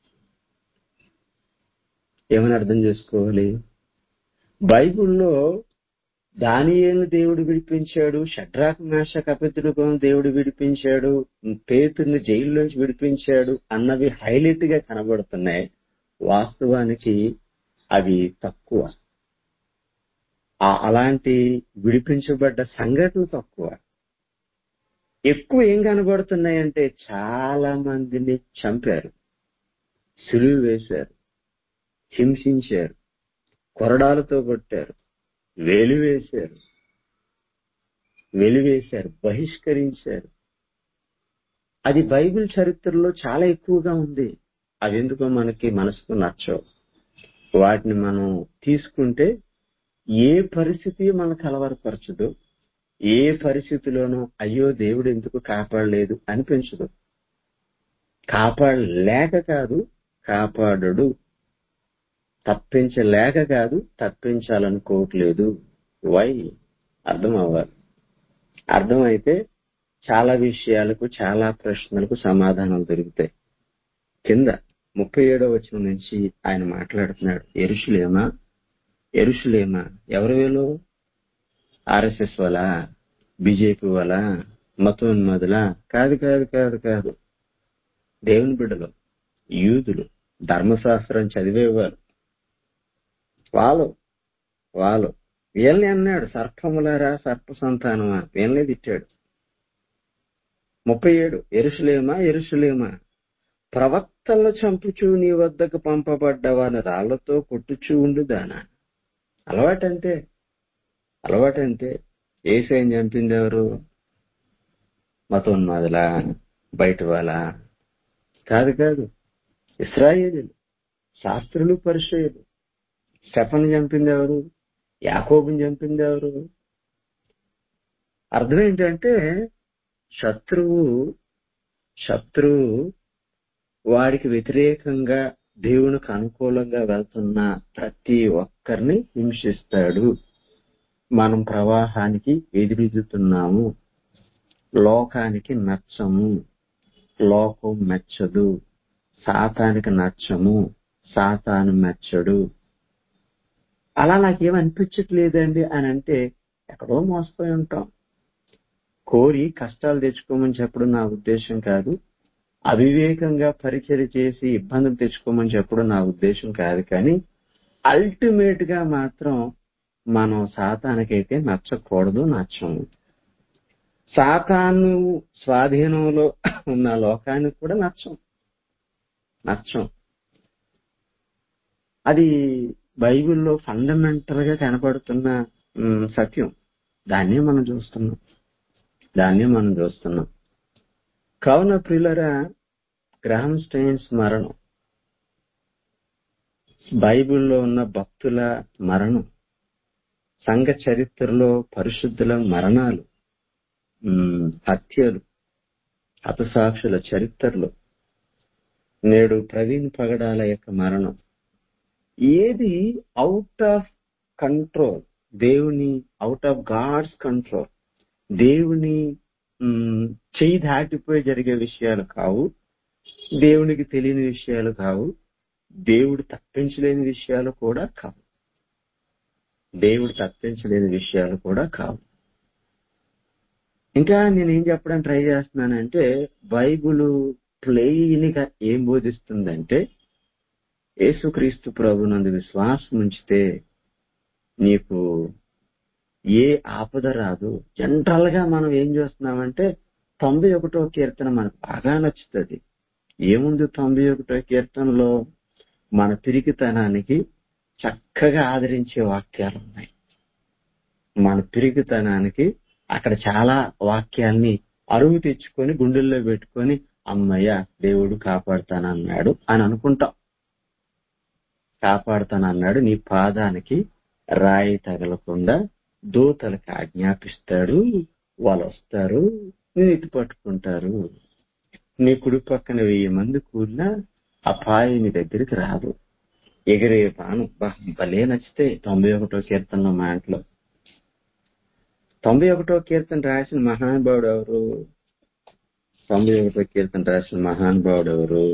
ఏమని అర్థం చేసుకోవాలి బైబిల్లో దానియేలు దేవుడు విడిపించాడు షడ్రాక్ మేష కపితుడుకు దేవుడు విడిపించాడు పేతుర్ని జైల్లోంచి విడిపించాడు అన్నవి హైలైట్ గా కనబడుతున్నాయి వాస్తవానికి అవి తక్కువ ఆ అలాంటి విడిపించబడ్డ సంఘటనలు తక్కువ ఎక్కువ ఏం కనబడుతున్నాయంటే చాలా మందిని చంపారు సులువు వేశారు హింసించారు కొరడాలతో కొట్టారు వెలివేశారు వెలివేశారు బహిష్కరించారు అది బైబిల్ చరిత్రలో చాలా ఎక్కువగా ఉంది అవి ఎందుకో మనకి మనసుకు నచ్చవు వాటిని మనం తీసుకుంటే ఏ పరిస్థితి మనకు కలవరపరచదు ఏ పరిస్థితిలోనూ అయ్యో దేవుడు ఎందుకు కాపాడలేదు అనిపించదు కాపాడలేక కాదు కాపాడడు తప్పించలేక కాదు తప్పించాలనుకోవట్లేదు వై అర్థం అవ్వాలి అర్థమైతే చాలా విషయాలకు చాలా ప్రశ్నలకు సమాధానం దొరుకుతాయి కింద ముప్పై ఏడో వచ్చిన నుంచి ఆయన మాట్లాడుతున్నాడు ఎరుషులేమా ఎరుషులేమా ఎవరు వేలు ఆర్ఎస్ఎస్ వల్ల బీజేపీ వల్ల మతోన్మదుల కాదు కాదు కాదు కాదు దేవుని బిడ్డలు యూదులు ధర్మశాస్త్రం చదివేవారు వాళ్ళు వాళ్ళు వీళ్ళని అన్నాడు సర్పములారా సర్ప సంతానమా వీళ్ళనే తిట్టాడు ముప్పై ఏడు ఎరుసలేమా ఎరుసలేమా ప్రవక్తలను చంపుచూ నీ వద్దకు పంపబడ్డవాని రాళ్లతో కొట్టుచూ ఉండుదానా అలవాటంతే అలవాటంతే ఏసైని చంపింది ఎవరు మతోన్మాదులా బయట వాళ్ళ కాదు కాదు ఇస్రాయేలీలు శాస్త్రులు పరిచయులు స్టెఫన్ చంపింది ఎవరు యాకోబుని చంపింది ఎవరు అర్థం ఏంటంటే శత్రువు శత్రువు వాడికి వ్యతిరేకంగా దేవునికి అనుకూలంగా వెళ్తున్న ప్రతి ఒక్కరిని హింసిస్తాడు మనం ప్రవాహానికి ఎదురెదుతున్నాము లోకానికి నచ్చము లోకం మెచ్చదు సాతానికి నచ్చము సాతాను మెచ్చడు అలా నాకేం అనిపించట్లేదండి అని అంటే ఎక్కడో మోసపోయి ఉంటాం కోరి కష్టాలు తెచ్చుకోమని చెప్పడం నా ఉద్దేశం కాదు అవివేకంగా పరిచయం చేసి ఇబ్బందులు తెచ్చుకోమని చెప్పడం నా ఉద్దేశం కాదు కానీ అల్టిమేట్ గా మాత్రం మనం సాతానికైతే నచ్చకూడదు నచ్చము సాతాను స్వాధీనంలో ఉన్న లోకానికి కూడా నచ్చం నచ్చం అది బైబిల్లో ఫండమెంటల్ గా కనపడుతున్న ఉమ్, సత్యం దాన్నే మనం చూస్తున్నాం దాన్నే మనం చూస్తున్నాం కావున ప్రియులరా గ్రహం స్టైన్స్ మరణం బైబిల్లో ఉన్న భక్తుల మరణం సంఘ చరిత్రలో పరిశుద్ధుల మరణాలు ఉమ్, హత్యలు హతసాక్షుల చరిత్రలు నేడు ప్రవీణ్ పగడాల యొక్క మరణం ఏది అవుట్ ఆఫ్ కంట్రోల్ దేవుని అవుట్ ఆఫ్ గాడ్స్ కంట్రోల్ దేవుని ఉమ్, చెయ్యి దాటిపోయి జరిగే విషయాలు కావు దేవునికి తెలియని విషయాలు కావు దేవుడు తప్పించలేని విషయాలు కూడా కావు దేవుడు తప్పించలేని విషయాలు కూడా కావు ఇంకా నేను ఏం చెప్పడానికి ట్రై చేస్తున్నానంటే బైబుల్ ప్లెయిన్ గా ఏం బోధిస్తుందంటే యేసుక్రీస్తు ప్రభునందు విశ్వాసం ఉంచితే నీకు ఏ ఆపద రాదు జనరల్ గా మనం ఏం చేస్తున్నామంటే తొంభై ఒకటో కీర్తన మనకు బాగా నచ్చుతుంది ఏముంది తొంభై ఒకటో కీర్తనలో మన పిరికితనానికి చక్కగా ఆదరించే వాక్యాలు ఉన్నాయి మన పిరికితనానికి అక్కడ చాలా వాక్యాల్ని అరువు తెచ్చుకొని గుండెల్లో పెట్టుకొని అమ్మయ్య దేవుడు కాపాడుతానన్నాడు అని అనుకుంటాం కాపాడుతానన్నాడు నీ పాదానికి రాయి తగలకుండా దూతలకు ఆజ్ఞాపిస్తాడు వాళ్ళు వస్తారు నేను ఎత్తి పట్టుకుంటారు నీ కుడి పక్కన వెయ్యి మంది కూడినా అపాయం నీ దగ్గరికి రాదు ఎగిరే బాణం బా, భలే నచ్చితే తొంభై ఒకటో కీర్తనలో మా ఇంట్లో తొంభై ఒకటో కీర్తన రాసిన మహానుభావుడు ఎవరు తొంభై ఒకటో కీర్తన రాసిన మహానుభావుడు ఎవరు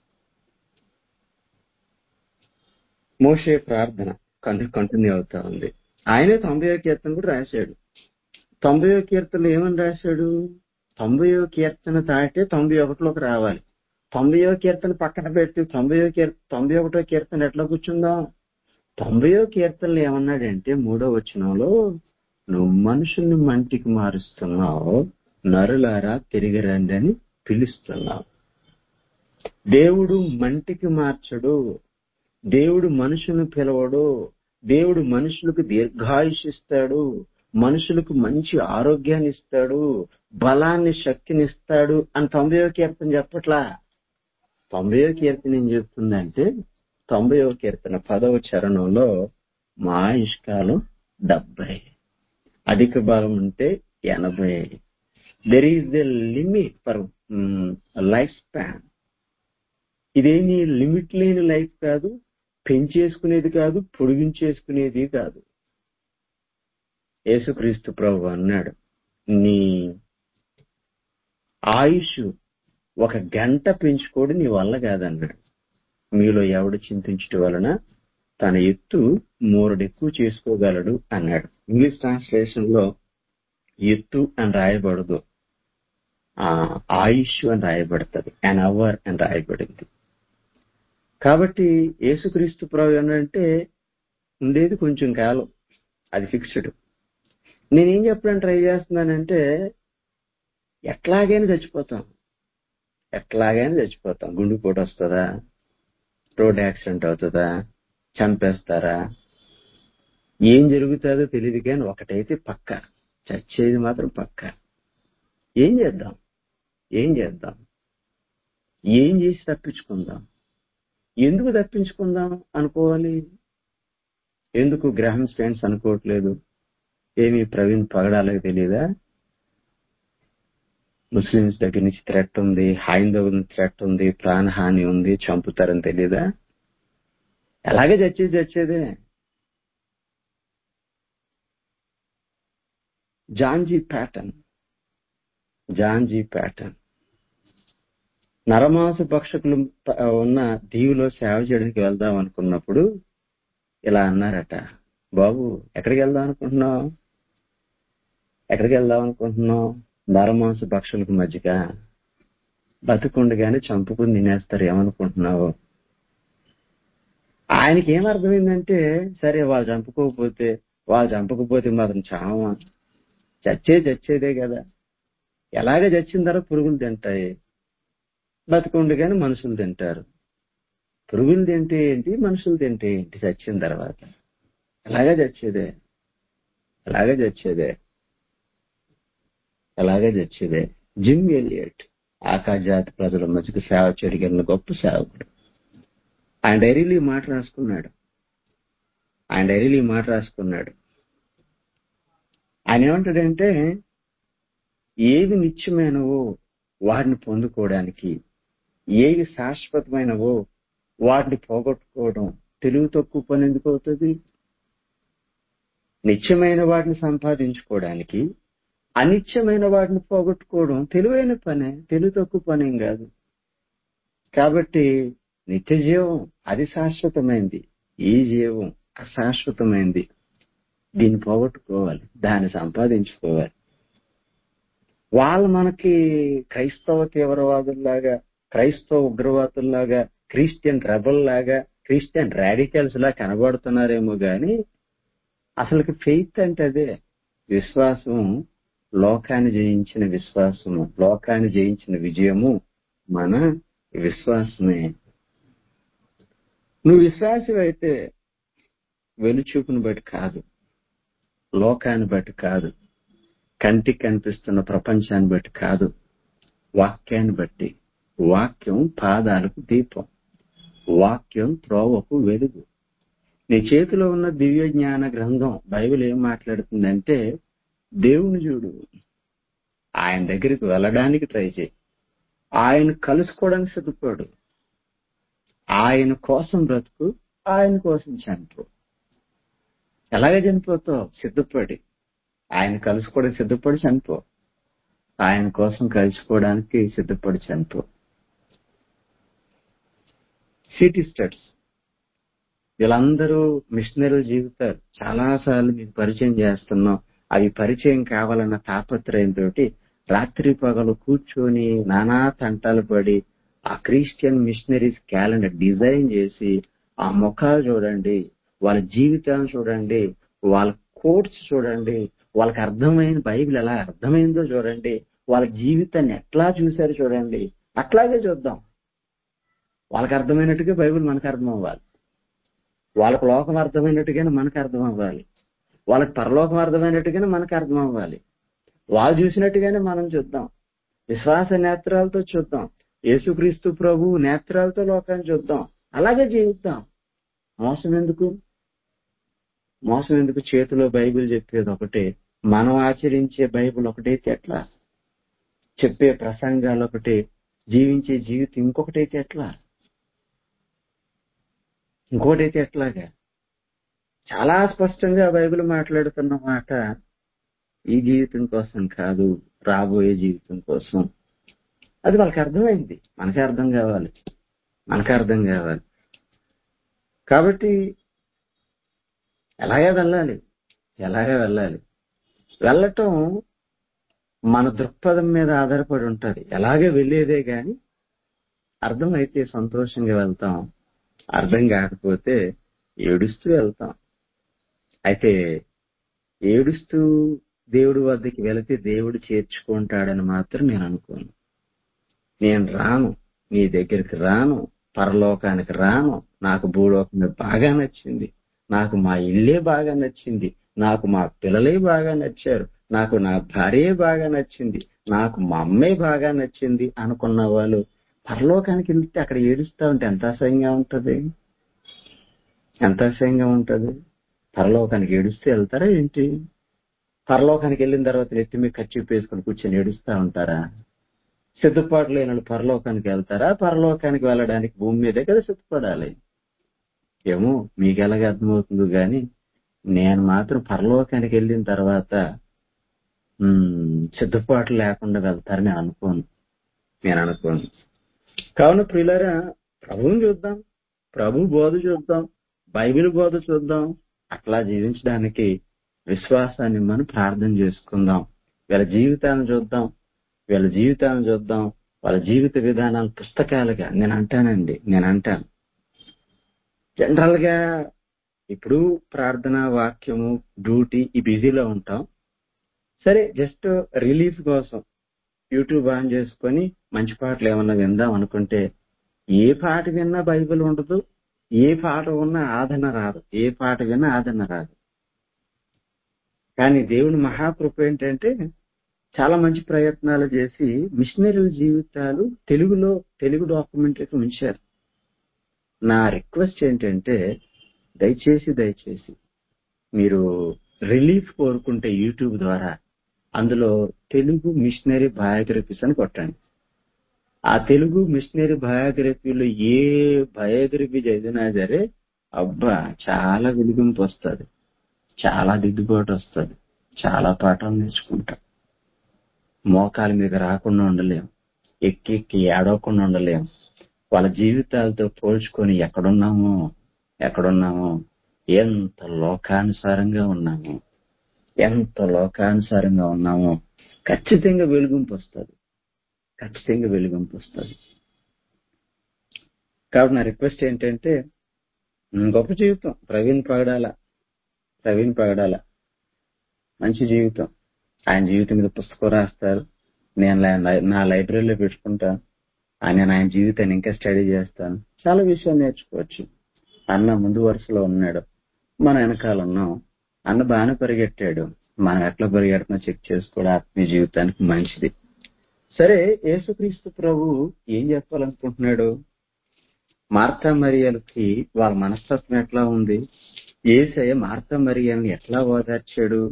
మోషే ప్రార్థన కంటిన్యూ అవుతా ఉంది ఆయనే తొంభైయో కీర్తన కూడా రాశాడు తొంభైయో కీర్తనలో ఏమని రాశాడు తొంభైయో కీర్తన దాటే తొంభై ఒకటిలోకి రావాలి తొంభైయో కీర్తన పక్కన పెట్టి తొంభైయో కీర్తన తొంభై ఒకటో కీర్తన ఎట్లా కూర్చుందాం తొంభైయో కీర్తనలు ఏమన్నాడంటే మూడో వచనంలో నువ్వు మనుషుల్ని మంటికి మారుస్తున్నావు నరులారా తిరిగి రండి అని పిలుస్తున్నావు దేవుడు మంటికి మార్చడు దేవుడు మనుషులను పిలవడు దేవుడు మనుషులకు దీర్ఘాయుష్ ఇస్తాడు మనుషులకు మంచి ఆరోగ్యాన్ని ఇస్తాడు బలాన్ని శక్తిని ఇస్తాడు అని తొంభైవ కీర్తన చెప్పట్లా తొంభైవ కీర్తన ఏం చెప్తుందంటే తొంభైవ కీర్తన పదవ చరణంలో మా ఆయుష్కాలం డెబ్బై అధిక బలం ఉంటే ఎనభై there is the limit for life span ఇదేమి లిమిట్ లేని లైఫ్ కాదు పెంచేసుకునేది కాదు పొడిగించేసుకునేది కాదు యేసుక్రీస్తు ప్రభు అన్నాడు నీ ఆయుష్ ఒక గంట పెంచుకోవడం నీ వల్ల కాదన్నాడు మీలో ఎవడు చింతించడం వలన తన ఎత్తు మూరడు ఎక్కువ చేసుకోగలడు అన్నాడు ఇంగ్లీష్ ట్రాన్స్లేషన్ లో ఎత్తు అని రాయబడదు ఆ ఆయుష్ అని రాయబడుతుంది అన్ అవర్ అని రాయబడింది కాబట్టి యేసుక్రీస్తు ప్రభు ఏంటంటే ఉండేది కొంచెం కాలం అది ఫిక్స్డ్ నేనేం చెప్పడానికి ట్రై చేస్తున్నానంటే ఎట్లాగైనా చచ్చిపోతాం ఎట్లాగైనా చచ్చిపోతాం గుండెపోటు వస్తుందా రోడ్ యాక్సిడెంట్ అవుతుందా చంపేస్తారా ఏం జరుగుతుందో తెలియదు కానీ ఒకటైతే పక్క చచ్చేది మాత్రం పక్క ఏం చేద్దాం ఏం చేద్దాం ఏం చేసి తప్పించుకుందాం ఎందుకు తప్పించుకుందాం అనుకోవాలి ఎందుకు గ్రహం స్టాండ్స్ అనుకోవట్లేదు ఏమి ప్రవీణ్ పగడాలకు తెలియదా ముస్లిమ్స్ దగ్గర నుంచి థ్రెట్ ఉంది హైందవుల థ్రెట్ ఉంది ప్రాణహాని ఉంది చంపుతారని తెలియదా ఎలాగే చచ్చేది చచ్చేదే జాన్జీ ప్యాటర్న్ జాన్జీ ప్యాటర్న్ నరమాంస భక్షకులు ప- ఉన్న దీవిలో సేవ చేయడానికి వెళ్దాం అనుకున్నప్పుడు ఇలా అన్నారట బాబు ఎక్కడికి వెళ్దాం అనుకుంటున్నావు ఎక్కడికి వెళ్దాం అనుకుంటున్నావు నరమాంస భక్షకులకు మధ్యగా బతుకుండగానే చంపుకుని తినేస్తారు ఏమనుకుంటున్నావు ఆయనకి ఏం అర్థమైందంటే సరే వాళ్ళు చంపుకోకపోతే వాళ్ళు చంపకపోతే మాత్రం చావా చచ్చే చచ్చేదే కదా ఎలాగ చచ్చిన తర్వాత పురుగులు తింటాయి బతుకుండగానే మనుషులు తింటారు పురుగులు తింటే ఏంటి మనుషులు తింటే ఏంటి చచ్చిన తర్వాత ఎలాగే చచ్చేదే ఎలాగే చచ్చేదే ఎలాగే చచ్చేదే జిమ్ ఎలియట్ ఆకాశ జాతి ప్రజల మధ్యకు సేవ చేయగలిగిన గొప్ప సేవకుడు ఆయన డైరీలో ఈ మాట రాసుకున్నాడు ఆయన డైరీలో ఈ మాట రాసుకున్నాడు ఆయన ఏమంటాడంటే ఏవి నిత్యమైనవో వాటిని పొందుకోవడానికి ఏవి శాశ్వతమైనవో వాటిని పోగొట్టుకోవడం తెలివి తక్కువ పని ఎందుకు అవుతుంది నిత్యమైన వాటిని సంపాదించుకోవడానికి అనిత్యమైన వాటిని పోగొట్టుకోవడం తెలివైన పనే తెలివి తక్కువ పనేం కాదు కాబట్టి నిత్య జీవం అది శాశ్వతమైంది ఈ జీవం అశాశ్వతమైంది దీన్ని పోగొట్టుకోవాలి దాన్ని సంపాదించుకోవాలి వాళ్ళు మనకి క్రైస్తవ తీవ్రవాదుల్లాగా క్రైస్తవ ఉగ్రవాదుల్లాగా క్రిస్టియన్ రెబల్ లాగా క్రిస్టియన్ రాడికల్స్ లా కనబడుతున్నారేమో గాని అసలుకి ఫెయిత్ అంటే అదే విశ్వాసం లోకాన్ని జయించిన విశ్వాసము లోకాన్ని జయించిన విజయము మన విశ్వాసమే నువ్వు విశ్వాసం అయితే వెలుచూపుని బట్టి కాదు లోకాన్ని బట్టి కాదు కంటికి కనిపిస్తున్న ప్రపంచాన్ని బట్టి కాదు వాక్యాన్ని బట్టి వాక్యం పాదాలకు దీపం వాక్యం త్రోవకు వెలుగు నీ చేతిలో ఉన్న దివ్య జ్ఞాన గ్రంథం బైబిల్ ఏం మాట్లాడుతుందంటే దేవుని చూడు ఆయన దగ్గరికి వెళ్ళడానికి ట్రై చేయి ఆయన కలుసుకోవడానికి సిద్ధపడు ఆయన కోసం బ్రతుకు ఆయన కోసం చనిపో ఎలాగ చనిపోతావు సిద్ధపడి ఆయన కలుసుకోవడానికి సిద్ధపడి చనిపో ఆయన కోసం కలుసుకోవడానికి సిద్ధపడి చనిపో సిటీ స్టడ్స్ వీళ్ళందరూ మిషనరీల జీవితాలు చాలా సార్లు మీకు పరిచయం చేస్తున్నాం అవి పరిచయం కావాలన్న తాపత్రయంతో రాత్రి పగలు కూర్చొని నానా తంటాలు పడి ఆ క్రిస్టియన్ మిషనరీస్ క్యాలెండర్ డిజైన్ చేసి ఆ ముఖాలు చూడండి వాళ్ళ జీవితాన్ని చూడండి వాళ్ళ కోట్స్ చూడండి వాళ్ళకి అర్థమైన బైబిల్ ఎలా అర్థమైందో చూడండి వాళ్ళ జీవితాన్ని ఎట్లా చూశారు చూడండి అట్లాగే చూద్దాం వాళ్ళకి అర్థమైనట్టుగా బైబిల్ మనకు అర్థం అవ్వాలి వాళ్ళకి లోకం అర్థమైనట్టుగానే మనకు అర్థం అవ్వాలి వాళ్ళకి పరలోకం అర్థమైనట్టుగానే మనకు అర్థం అవ్వాలి వాళ్ళు చూసినట్టుగానే మనం చూద్దాం విశ్వాస నేత్రాలతో చూద్దాం యేసుక్రీస్తు ప్రభు నేత్రాలతో లోకాన్ని చూద్దాం అలాగే జీవిద్దాం మోసం ఎందుకు మోసం ఎందుకు చేతిలో బైబిల్ చెప్పేది ఒకటే మనం ఆచరించే బైబిల్ ఒకటైతే ఎట్లా చెప్పే ప్రసంగాలు ఒకటే జీవించే జీవితం ఇంకొకటైతే ఎట్లా ఇంకోటైతే ఎట్లాగా చాలా స్పష్టంగా బైబిల్ మాట్లాడుతున్న మాట ఈ జీవితం కోసం కాదు రాబోయే జీవితం కోసం అది వాళ్ళకి అర్థమైంది మనకి అర్థం కావాలి మనకి అర్థం కావాలి కాబట్టి ఎలాగే వెళ్ళాలి ఎలాగే వెళ్ళాలి వెళ్ళటం మన దృక్పథం మీద ఆధారపడి ఉంటది ఎలాగే వెళ్ళేదే గాని అర్థమైతే సంతోషంగా వెళ్తాం అర్థం కాకపోతే ఏడుస్తూ వెళ్తాం అయితే ఏడుస్తూ దేవుడి వద్దకి వెళితే దేవుడు చేర్చుకుంటాడని మాత్రం నేను అనుకోను నేను రాను నీ దగ్గరికి రాను పరలోకానికి రాను నాకు భూలోకమే బాగా నచ్చింది నాకు మా ఇల్లే బాగా నచ్చింది నాకు మా పిల్లలే బాగా నచ్చారు నాకు నా భార్యే బాగా నచ్చింది నాకు మా అమ్మే బాగా నచ్చింది అనుకున్న వాళ్ళు పరలోకానికి వెళ్తే అక్కడ ఏడుస్తా ఉంటే ఎంత అసహ్యంగా ఉంటది ఎంత అసహ్యంగా ఉంటది పరలోకానికి ఏడుస్తే వెళ్తారా ఏంటి పరలోకానికి వెళ్ళిన తర్వాత నెత్తి మీద ఖర్చు వేసుకుని కూర్చొని ఏడుస్తా ఉంటారా సిద్ధపాటు లేని వాళ్ళు పరలోకానికి వెళ్తారా పరలోకానికి వెళ్ళడానికి భూమి మీదే కదా సిద్ధపడాలి ఏమో మీకు ఎలాగ అర్థమవుతుందో గాని నేను మాత్రం పరలోకానికి వెళ్ళిన తర్వాత ఉమ్, సిద్ధపాటు లేకుండా వెళ్తారని నేను అనుకోను నేను అనుకోను కావున ప్రియులారా ప్రభువుని చూద్దాం ప్రభు బోధ చూద్దాం బైబిల్ బోధ చూద్దాం అట్లా జీవించడానికి విశ్వాసాన్ని మనం ప్రార్థన చేసుకుందాం వీళ్ళ జీవితాలను చూద్దాం వీళ్ళ జీవితాలను చూద్దాం వాళ్ళ జీవిత విధానాలు పుస్తకాలుగా నేను అంటానండి నేను అంటాను జనరల్ గా ఇప్పుడు ప్రార్థన వాక్యము డ్యూటీ ఈ బిజీలో ఉంటాం సరే జస్ట్ రిలీఫ్ కోసం యూట్యూబ్ ఆన్ చేసుకొని మంచి పాటలు ఏమన్నా విందాం అనుకుంటే ఏ పాట విన్నా బైబిల్ ఉండదు ఏ పాట ఉన్నా ఆదరణ రాదు ఏ పాట విన్నా ఆదరణ రాదు కానీ దేవుని మహాకృప ఏంటంటే చాలా మంచి ప్రయత్నాలు చేసి మిషనరీల జీవితాలు తెలుగులో తెలుగు డాక్యుమెంట్లకు ఉంచారు నా రిక్వెస్ట్ ఏంటంటే దయచేసి దయచేసి మీరు రిలీఫ్ కోరుకుంటే యూట్యూబ్ ద్వారా అందులో తెలుగు మిషనరీ బయోగ్రఫీస్ అని కొట్టండి ఆ తెలుగు మిషనరీ బయోగ్రఫీలో ఏ బయోగ్రఫీ చదివినా సరే అబ్బా చాలా వెలుగుంపు వస్తుంది చాలా దిద్దుబాటు వస్తుంది చాలా పాఠాలు నేర్చుకుంటాం మోకాల మీద రాకుండా ఉండలేం ఎక్కి ఎక్కి ఏడవకుండా ఉండలేం వాళ్ళ జీవితాలతో పోల్చుకొని ఎక్కడున్నామో ఎక్కడున్నామో ఎంత లోకానుసారంగా ఉన్నామో ఎంత లోకానుసారంగా ఉన్నామో ఖచ్చితంగా వెలుగుంపు వస్తుంది ఖచ్చితంగా వెలుగుంపు వస్తుంది కాబట్టి నా రిక్వెస్ట్ ఏంటంటే ఉమ్, గొప్ప జీవితం ప్రవీణ్ పగడాల ప్రవీణ్ పగడాల మంచి జీవితం ఆయన జీవితం మీద పుస్తకం రాస్తారు నేను లై- నా లైబ్రరీలో పెట్టుకుంటాను ఆ నేను ఆయన జీవితాన్ని ఇంకా స్టడీ చేస్తాను చాలా విషయాలు నేర్చుకోవచ్చు అన్న ముందు వరుసలో ఉన్నాడు మన వెనకాల ఉన్నాం అన్న బాగానే పరిగెట్టాడు మనం ఎట్లా పరిగెడుతున్నా చెక్ చేసుకోవడం ఆత్మీయ జీవితానికి మంచిది సరే యేసుక్రీస్తు ప్రభు ఏం చెప్పాలనుకుంటున్నాడు మార్తా మరియలకి వాళ్ళ మనస్తత్వం ఎట్లా ఉంది ఏసయ్య మార్తా మరియల్ని ఎట్లా ఓదార్చాడు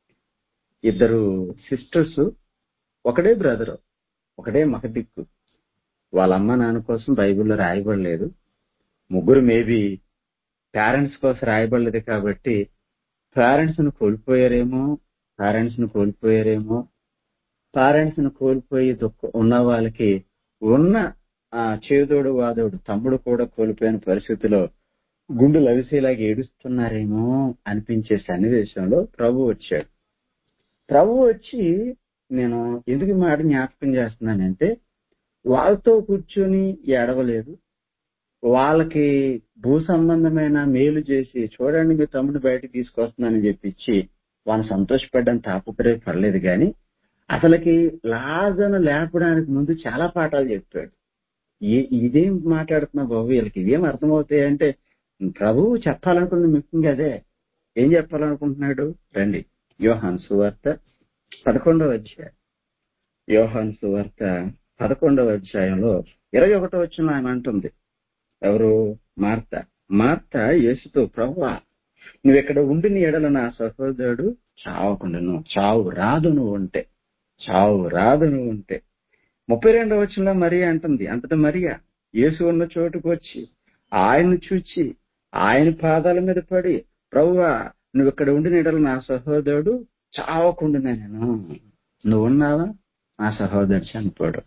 ఇద్దరు సిస్టర్స్ ఒకడే బ్రదర్ ఒకడే మగదిక్కు వాళ్ళ అమ్మ నాన్న కోసం బైబిల్లో రాయబడలేదు ముగ్గురు మేబీ పేరెంట్స్ కోసం రాయబడలేదు కాబట్టి పేరెంట్స్ ను కోల్పోయారేమో పేరెంట్స్ ను కోల్పోయారేమో పేరెంట్స్ ను కోల్పోయి దుఃఖ ఉన్న వాళ్ళకి ఉన్న ఆ చేదోడు వాదోడు తమ్ముడు కూడా కోల్పోయిన పరిస్థితిలో గుండెలు అవిసేలాగా ఏడుస్తున్నారేమో అనిపించే సన్నివేశంలో ప్రభు వచ్చాడు ప్రభు వచ్చి నేను ఎందుకు ఈ మాట జ్ఞాపకం చేస్తున్నానంటే వాళ్ళతో కూర్చొని ఏడవలేదు వాళ్ళకి భూ సంబంధమైన మేలు చేసి చూడండి మీ తమ్ముడు బయటకు తీసుకొస్తున్నానని చెప్పించి వాళ్ళని సంతోషపడ్డానికి తాపత్రయ పడలేదు కానీ అసలుకి లాజను లేపడానికి ముందు చాలా పాఠాలు చెప్పాడు ఏ ఇదేం మాట్లాడుతున్నా బాబు వీళ్ళకి ఇదేం అర్థమవుతాయి అంటే ప్రభువు చెప్పాలనుకున్నది ముఖ్యంగా అదే ఏం చెప్పాలనుకుంటున్నాడు రండి యోహాన్ సువార్త పదకొండవ అధ్యాయం యోహాన్ సువార్త పదకొండవ అధ్యాయంలో ఇరవై ఒకటో వచ్చిన ఆయన అంటుంది ఎవరు మార్త మార్త యేసుతో ప్రభువా నువ్వు ఇక్కడ ఉండిన ఎడల నా సహోదరుడు చావకుండాను చావు రాదు నువ్వు ఉంటే చావు రాదు నువ్వు ఉంటే ముప్పై రెండవ వచ్చిన మరియా అంటుంది అంతటా మరియా యేసు ఉన్న చోటుకు వచ్చి ఆయన్ను చూచి ఆయన పాదాల మీద పడి ప్రభువా నువ్వు ఇక్కడ ఉండిన ఎడల నా సహోదరుడు చావకుండా నేను నువ్వు ఉన్నావా నా సహోదరుడు చనిపోడు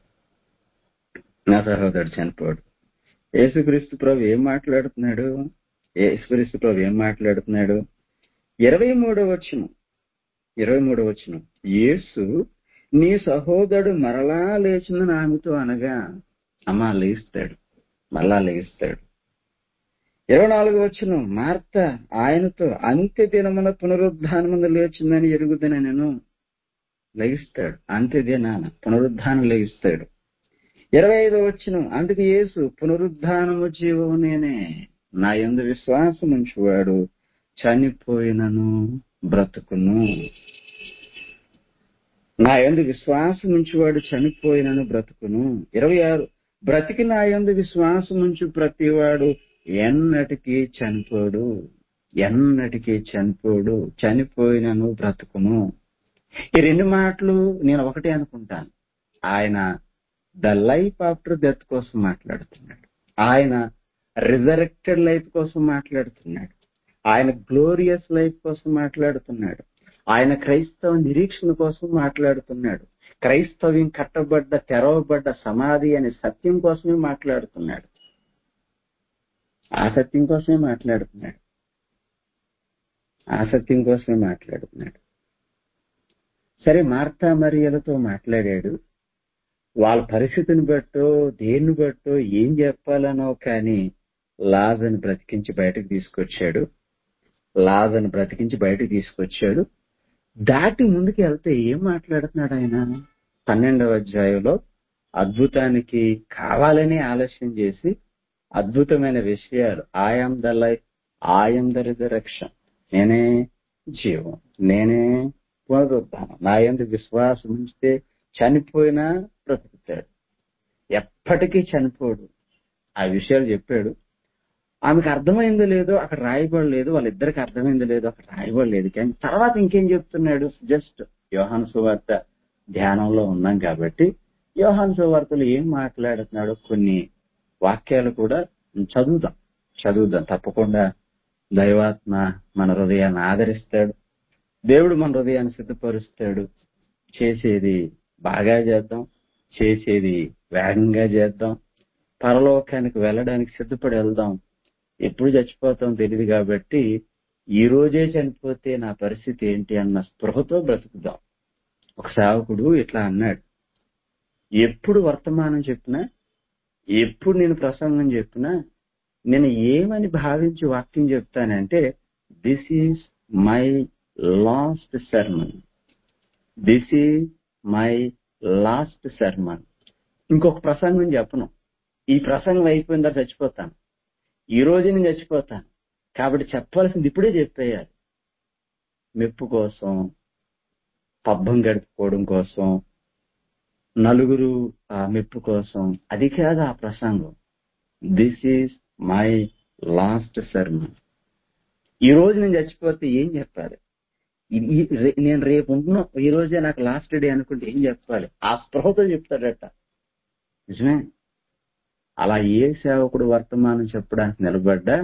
నా సహోదరుడు చనిపోడు యేసుక్రీస్తు ప్రభు ఏం మాట్లాడుతున్నాడు యేసుక్రీస్తు ప్రభు ఏం మాట్లాడుతున్నాడు ఇరవై మూడవ వచ్చిన ఇరవై మూడవ వచ్చిన యేసు నీ సహోదరుడు మరలా లేచిందని ఆమెతో అనగా అమ్మ లేస్తాడు మరలా లేస్తాడు ఇరవై నాలుగు వచ్చిన మార్త ఆయనతో అంత్య దినమున పునరుద్ధానమున లేచిందని ఎరుగుదని నేను లెగిస్తాడు అంత్య దినాన పునరుద్ధానం లెగిస్తాడు ఇరవై ఐదు వచ్చిన అందుకు యేసు పునరుద్ధానము జీవము నేనే నా ఎందు విశ్వాసం ఉంచువాడు చనిపోయినను బ్రతుకును నా ఎందు విశ్వాసం ఉంచువాడు చనిపోయినను బ్రతుకును ఇరవై ఆరు బ్రతికి నా ఎందు విశ్వాసం ఉంచు ప్రతివాడు ఎన్నటికీ చనిపోడు ఎన్నటికీ చనిపోడు చనిపోయినను బ్రతుకును ఈ రెండు మాటలు నేను ఒకటే అనుకుంటాను ఆయన ద లైఫ్ ఆఫ్టర్ డెత్ కోసం మాట్లాడుతున్నాడు ఆయన రిజరెక్టెడ్ లైఫ్ కోసం మాట్లాడుతున్నాడు ఆయన గ్లోరియస్ లైఫ్ కోసం మాట్లాడుతున్నాడు ఆయన క్రైస్తవ నిరీక్షణ కోసం మాట్లాడుతున్నాడు క్రైస్తవ్యం కట్టబడ్డ తెరవబడ్డ సమాధి అనే సత్యం కోసమే మాట్లాడుతున్నాడు ఆ సత్యం కోసమే మాట్లాడుతున్నాడు ఆ సత్యం కోసమే మాట్లాడుతున్నాడు సరే మార్తా మరియలతో మాట్లాడాడు వాళ్ళ పరిస్థితిని బట్టో దేన్ని బట్టో ఏం చెప్పాలనో కానీ లాజను బ్రతికించి బయటకు తీసుకొచ్చాడు లాజను బ్రతికించి బయటకు తీసుకొచ్చాడు దాటి ముందుకు వెళ్తే ఏం మాట్లాడుతున్నాడు ఆయన పన్నెండవ అధ్యాయంలో అద్భుతానికి కావాలని ఆలస్యం చేసి అద్భుతమైన విషయాలు I am the life I am the resurrection నేనే జీవం నేనే పునరుద్ధానం నా ఎందు విశ్వాసం ఉంచితే చనిపోయినా బ్రతుకుతాడు ఎప్పటికీ చనిపోడు ఆ విషయాలు చెప్పాడు ఆమెకు అర్థమైందో లేదో అక్కడ రాయబడలేదు వాళ్ళిద్దరికి అర్థమైందో లేదో అక్కడ రాయబడలేదు కానీ తర్వాత ఇంకేం చెప్తున్నాడు జస్ట్ యోహాను సువార్త ధ్యానంలో ఉన్నాం కాబట్టి యోహాను సువార్తలు ఏం మాట్లాడుతున్నాడో కొన్ని వాక్యాలు కూడా చదువుదాం చదువుదాం తప్పకుండా దైవాత్మ మన హృదయాన్ని ఆదరిస్తాడు దేవుడు మన హృదయాన్ని సిద్ధపరుస్తాడు చేసేది బాగా చేద్దాం చేసేది వేగంగా చేద్దాం పరలోకానికి వెళ్ళడానికి సిద్ధపడి వెళ్దాం ఎప్పుడు చచ్చిపోతాం తెలియదు కాబట్టి ఈ రోజే చనిపోతే నా పరిస్థితి ఏంటి అన్న స్పృహతో బ్రతుకుదాం ఒక సేవకుడు ఇట్లా అన్నాడు ఎప్పుడు వర్తమానం చెప్పినా ఎప్పుడు నేను ప్రసంగం చెప్పినా నేను ఏమని భావించి వాక్యం చెప్తానంటే this is my last sermon this is my last sermon ఇంకొక ప్రసంగం చెప్పను ఈ ప్రసంగం అయిపోయిన తర్వాత చచ్చిపోతాను ఈ రోజు నేను చచ్చిపోతాను కాబట్టి చెప్పాల్సింది ఇప్పుడే చెప్పేయాలి మెప్పు కోసం పబ్బం గడుపుకోవడం కోసం నలుగురు ఆ మెప్పు కోసం అది కాదు ఆ ప్రసంగం this is my last sermon ఈ రోజు నేను చచ్చిపోతే ఏం చెప్పాలి ఇది- ఈ- రే- నేను రేపు ఉంటున్నా ఈ రోజే నాకు లాస్ట్ డే అనుకుంటే ఏం చెప్పాలి ఆ స్పృహతో చెప్తాడట నిజమే అలా ఏ సేవకుడు వర్తమానం చెప్పడానికి నిలబడ్డా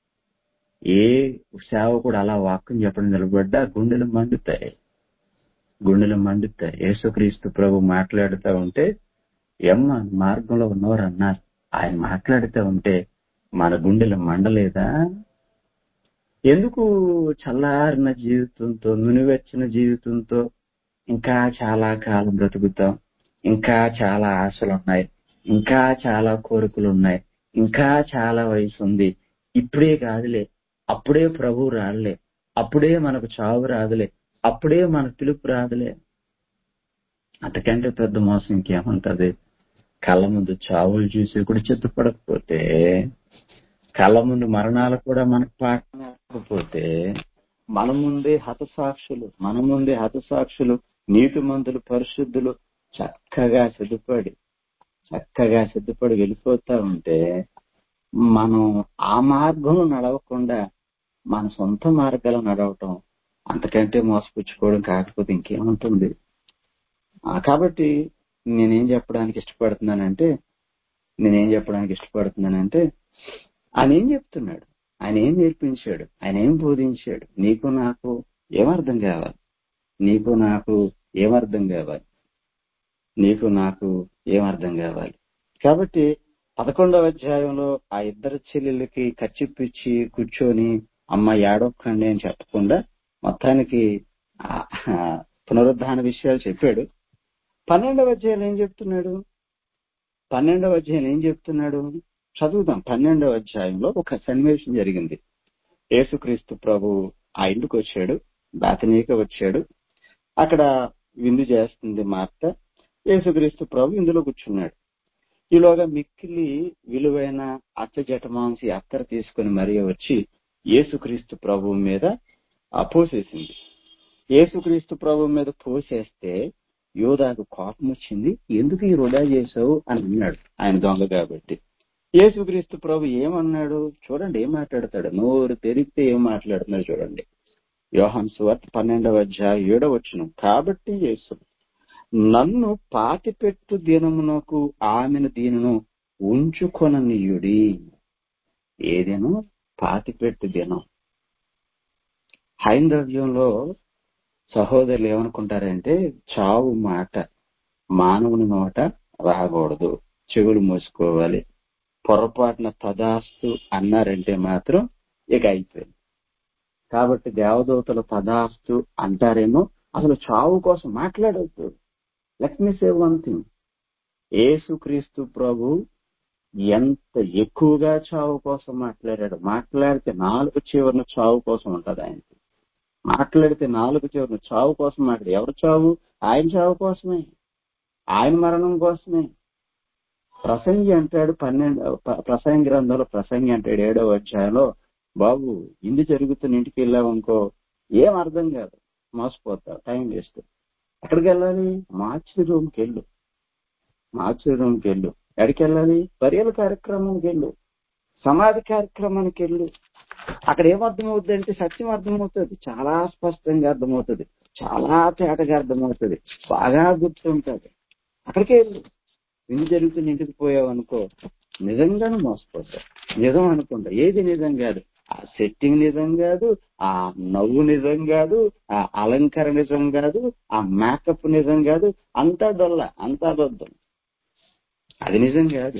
ఏ సేవకుడు అలా వాక్యం చెప్పడం నిలబడ్డా గుండెలు మండుతాయి గుండెలు మండుతాయి యేసుక్రీస్తు ప్రభు మాట్లాడుతూ ఉంటే ఎమ్మ మార్గంలో ఉన్నవారు అన్నారు ఆయన మాట్లాడుతూ ఉంటే మన గుండెలు మండలేదా ఎందుకు చల్లారిన జీవితంతో నునివెచ్చిన జీవితంతో ఇంకా చాలా కాలం బ్రతుకుతాం ఇంకా చాలా ఆశలు ఉన్నాయి ఇంకా చాలా కోరికలు ఉన్నాయి ఇంకా చాలా వయసు ఉంది ఇప్పుడే కాదులే అప్పుడే ప్రభు రాదులే అప్పుడే మనకు చావు రాదులే అప్పుడే మన పిలుపు రాదులే అంతకంటే పెద్ద మోసం ఇంకేముంటది కళ్ళ ముందు చావులు చూసి కూడా చిత్తపడకపోతే కళ్ళ ముందు మరణాలు కూడా మనకు పాటకపోతే మన ముందే హతసాక్షులు మన ముందే హతసాక్షులు నీతిమంతులు పరిశుద్ధులు చక్కగా సిద్ధపడి చక్కగా సిద్ధపడి వెళ్ళిపోతా ఉంటే మనం ఆ మార్గంలో నడవకుండా మన సొంత మార్గాలు నడవటం అంతకంటే మోసపుచ్చుకోవడం కాకపోతే ఇంకేముంటుంది ఆ, కాబట్టి నేనేం చెప్పడానికి ఇష్టపడుతున్నానంటే నేనేం చెప్పడానికి ఇష్టపడుతున్నానంటే ఆయన ఏం చెప్తున్నాడు ఆయన ఏం నేర్పించాడు ఆయన ఏం బోధించాడు నీకు నాకు ఏమర్థం కావాలి నీకు నాకు ఏమర్థం కావాలి నీకు నాకు ఏమర్థం కావాలి కాబట్టి పదకొండవ అధ్యాయంలో ఆ ఇద్దరు చెల్లెళ్ళకి కచ్చిప్పిచ్చి కూర్చొని అమ్మ ఏడొక్కండి అని చెప్పకుండా మొత్తానికి ఆ, ఆ, పునరుద్ధాన విషయాలు చెప్పాడు పన్నెండవ అధ్యాయంలో ఏం చెప్తున్నాడు పన్నెండవ అధ్యాయం ఏం చెప్తున్నాడు చదువుదాం పన్నెండవ అధ్యాయంలో ఒక సన్నివేశం జరిగింది యేసుక్రీస్తు ప్రభు ఆ ఇంటికి వచ్చాడు బాతనీకి వచ్చాడు అక్కడ విందు చేస్తుంది మార్త యేసుక్రీస్తు ప్రభు ఇందులో కూర్చున్నాడు ఈలోగా మిక్కిలి విలువైన అచ్చ జటమాంసి అత్తర తీసుకుని మరీ వచ్చి యేసుక్రీస్తు ప్రభు మీద ఆ పోసేసింది యేసుక్రీస్తు ప్రభు మీద పోసేస్తే యోధాకు కోపం వచ్చింది ఎందుకు ఈ వృధా చేసావు అని అన్నాడు ఆయన దొంగ కాబట్టి యేసుక్రీస్తు ప్రభు ఏమన్నాడు చూడండి ఏం మాట్లాడతాడు నోరు తెరిస్తే ఏం మాట్లాడుతున్నాడు చూడండి యోహన్ సువార్త పన్నెండవ అధ్యాయ ఏడవ వచ్చును కాబట్టి యేసు నన్ను పాతిపెట్టు దినమునకు ఆమెను దీనిను ఉంచుకొననీయుడి ఏదేను పాతిపెట్టు దినం హైందవ్యంలో సహోదరులు ఏమనుకుంటారంటే చావు మాట మానవుని నోట రాకూడదు చెవులు మూసుకోవాలి పొరపాటున తదాస్తు అన్నారంటే మాత్రం ఇక అయిపోయింది కాబట్టి దేవదూతలు తదాస్తు అంటారేమో అసలు చావు కోసం మాట్లాడవద్దు let me save one thing Yesukreestu ప్రభు ఎంత ఎక్కువగా చావు కోసం మాట్లాడాడు మాట్లాడితే నాలుగు చివరిన చావు కోసం ఉంటది ఆయనకి మాట్లాడితే నాలుగు చివరిన చావు కోసం మాట్లాడు ఎవరు చావు ఆయన చావు కోసమే ఆయన మరణం కోసమే ప్రసంగి అంటాడు పన్నెండు ప- ప్రసంగి గ్రంథంలో ప్రసంగి అంటాడు ఏడవ అధ్యాయంలో బాబు ఇంది జరుగుతున్న ఇంటికి వెళ్ళావనుకో ఏం అర్థం కాదు మోసపోతావు టైం వేస్ట్ ఎక్కడికి వెళ్ళాలి మార్చి రూమ్కి వెళ్ళు మార్చి రూమ్కి వెళ్ళు ఎక్కడికి వెళ్ళాలి బరియల కార్యక్రమంకి వెళ్ళు సమాధి కార్యక్రమానికి వెళ్ళు అక్కడ ఏమర్థమవుతుంది అంటే సత్యం అర్థమవుతుంది చాలా స్పష్టంగా అర్థమవుతుంది చాలా తేటగా అర్థమవుతుంది బాగా గుర్తుంటది అక్కడికే వెళ్ళు విని జరుగుతున్న ఇంటికి పోయావు అనుకో నిజంగానే మోసపోతావు నిజం అనుకుంటా ఏది నిజం కాదు ఆ సెట్టింగ్ నిజం కాదు ఆ నవ్వు నిజం కాదు ఆ అలంకరణ నిజం కాదు ఆ మేకప్ నిజం కాదు అంతా డొల్ల అంతా అబద్ధం అది నిజం కాదు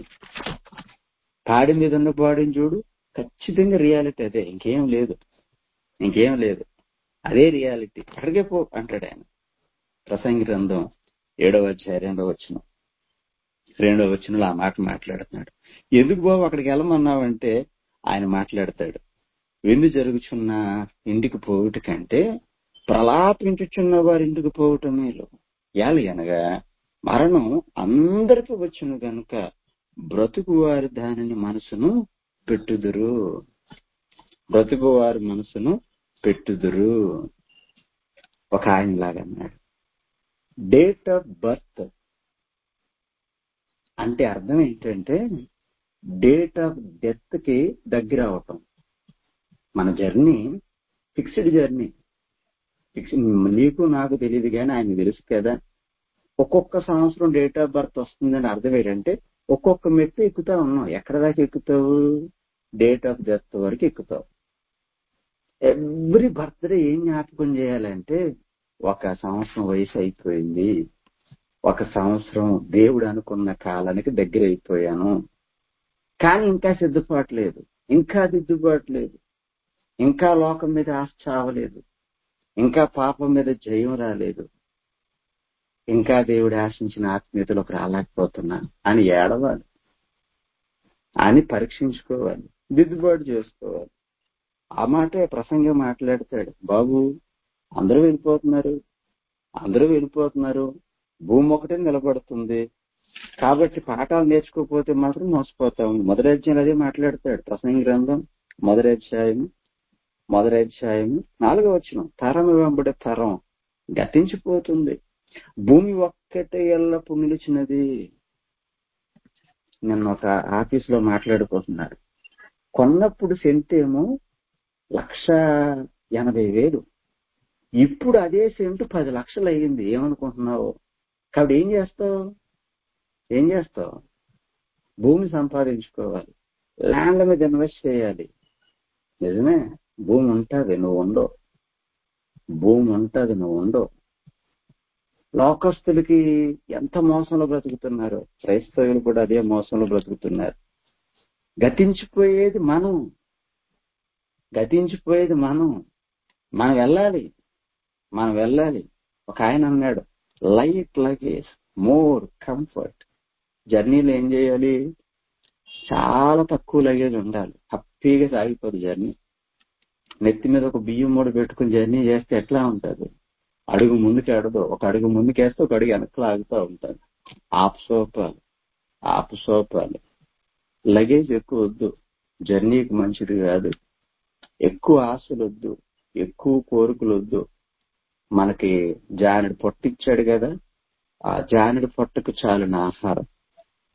తాడి మీద ఉన్న బాడీని చూడు ఖచ్చితంగా రియాలిటీ అదే ఇంకేం లేదు ఇంకేం లేదు అదే రియాలిటీ అక్కడికే పో అంటాడు ఆయన ప్రసంగి గ్రంథం ఏడవ అధ్యాయ రెండవ వచ్చిన రెండవ వచ్చినలో ఆ మాట మాట్లాడుతున్నాడు ఎందుకు బాబు అక్కడికి వెళ్ళమన్నావంటే ఆయన మాట్లాడతాడు విందు జరుగుచున్న ఇంటికి పోవుట కంటే ప్రలాపించుచున్న వారి ఇంటికి పోవటం మేలు యాలి అనగా మరణం అందరికి వచ్చును గనుక బ్రతుకు వారి దానిని మనసును పెట్టుదురు బ్రతుకు వారి మనసును పెట్టుదురు ఒక ఆయన లాగా అన్నాడు డేట్ ఆఫ్ బర్త్ అంటే అర్థం ఏంటంటే డేట్ ఆఫ్ డెత్ కి దగ్గర అవటం మన జర్నీ ఫిక్స్డ్ జర్నీ ఫిక్స్ నీకు నాకు తెలియదు కానీ ఆయన తెలుసు కదా ఒక్కొక్క సంవత్సరం డేట్ ఆఫ్ బర్త్ వస్తుందని అర్థం ఏంటంటే ఒక్కొక్క మెట్టు ఎక్కుతా ఉన్నావు ఎక్కడ దాకా ఎక్కుతావు డేట్ ఆఫ్ డెత్ వరకు ఎక్కుతావు ఎవ్రీ బర్త్డే ఏం జ్ఞాపకం చేయాలంటే ఒక సంవత్సరం వయసు అయిపోయింది ఒక సంవత్సరం దేవుడు అనుకున్న కాలానికి దగ్గర అయిపోయాను కానీ ఇంకా సిద్ధపాటు లేదు ఇంకా దిద్దుబాటు లేదు ఇంకా లోకం మీద ఆశ చావలేదు ఇంకా పాపం మీద జయం రాలేదు ఇంకా దేవుడు ఆశించిన ఆత్మీయతలోకి రాలేకపోతున్నా అని ఏడవాలి అని పరీక్షించుకోవాలి దిద్దుబాటు చేసుకోవాలి ఆ మాటే ప్రసంగం మాట్లాడతాడు బాబు అందరూ వెళ్ళిపోతున్నారు అందరూ వెళ్ళిపోతున్నారు భూమి ఒకటే నిలబడుతుంది కాబట్టి పాఠాలు నేర్చుకోకపోతే మాత్రం మోసపోతాం మొదటి అధ్యాయం అదే మాట్లాడతాడు ప్రసంగ గ్రంథం మొదటి అధ్యాయం మొదటి అధ్యాయం నాలుగో వచ్చిన తరం వెంబడి తరం గతించిపోతుంది భూమి ఒక్కటే ఎల్లప్పుడు నిలిచినది నిన్న ఒక ఆఫీస్ లో మాట్లాడుకుంటున్నారు కొన్నప్పుడు సెంట్ ఏమో లక్ష ఎనభై వేలు ఇప్పుడు అదే సెంటు పది లక్షలు అయ్యింది ఏమనుకుంటున్నావు కాబట్టి ఏం చేస్తావు ఏం చేస్తావు భూమి సంపాదించుకోవాలి ల్యాండ్ల మీద ఇన్వెస్ట్ చేయాలి నిజమే భూమి ఉంటుంది నువ్వు ఉండవు భూమి ఉంటుంది నువ్వు ఉండవు లోకస్తులకి ఎంత మోసంలో బ్రతుకుతున్నారు క్రైస్తవులు కూడా అదే మోసంలో బ్రతుకుతున్నారు గతించిపోయేది మనం గతించిపోయేది మనం మనం వెళ్ళాలి మనం వెళ్ళాలి ఒక ఆయన అన్నాడు లైట్ లగేజ్ మోర్ కంఫర్ట్ జర్నీలో ఏం చేయాలి చాలా తక్కువ లగేజ్ ఉండాలి హ్యాపీగా సాగిపోదు జర్నీ నెత్తి మీద ఒక బియ్యం మూడు పెట్టుకుని జర్నీ చేస్తే ఎట్లా ఉంటది అడుగు ముందుకు ఆడదు ఒక అడుగు ముందుకేస్తే ఒక అడుగు వెనక్కి ఆగుతూ ఉంటుంది ఆపు సోపాలు ఆపు సోపాలు లగేజ్ ఎక్కువ వద్దు జర్నీకి మంచిది కాదు ఎక్కువ ఆశలు వద్దు ఎక్కువ కోరికలు వద్దు మనకి జానుడు పొట్టిచ్చాడు కదా ఆ జానుడు పొట్టకు చాలిన ఆహారం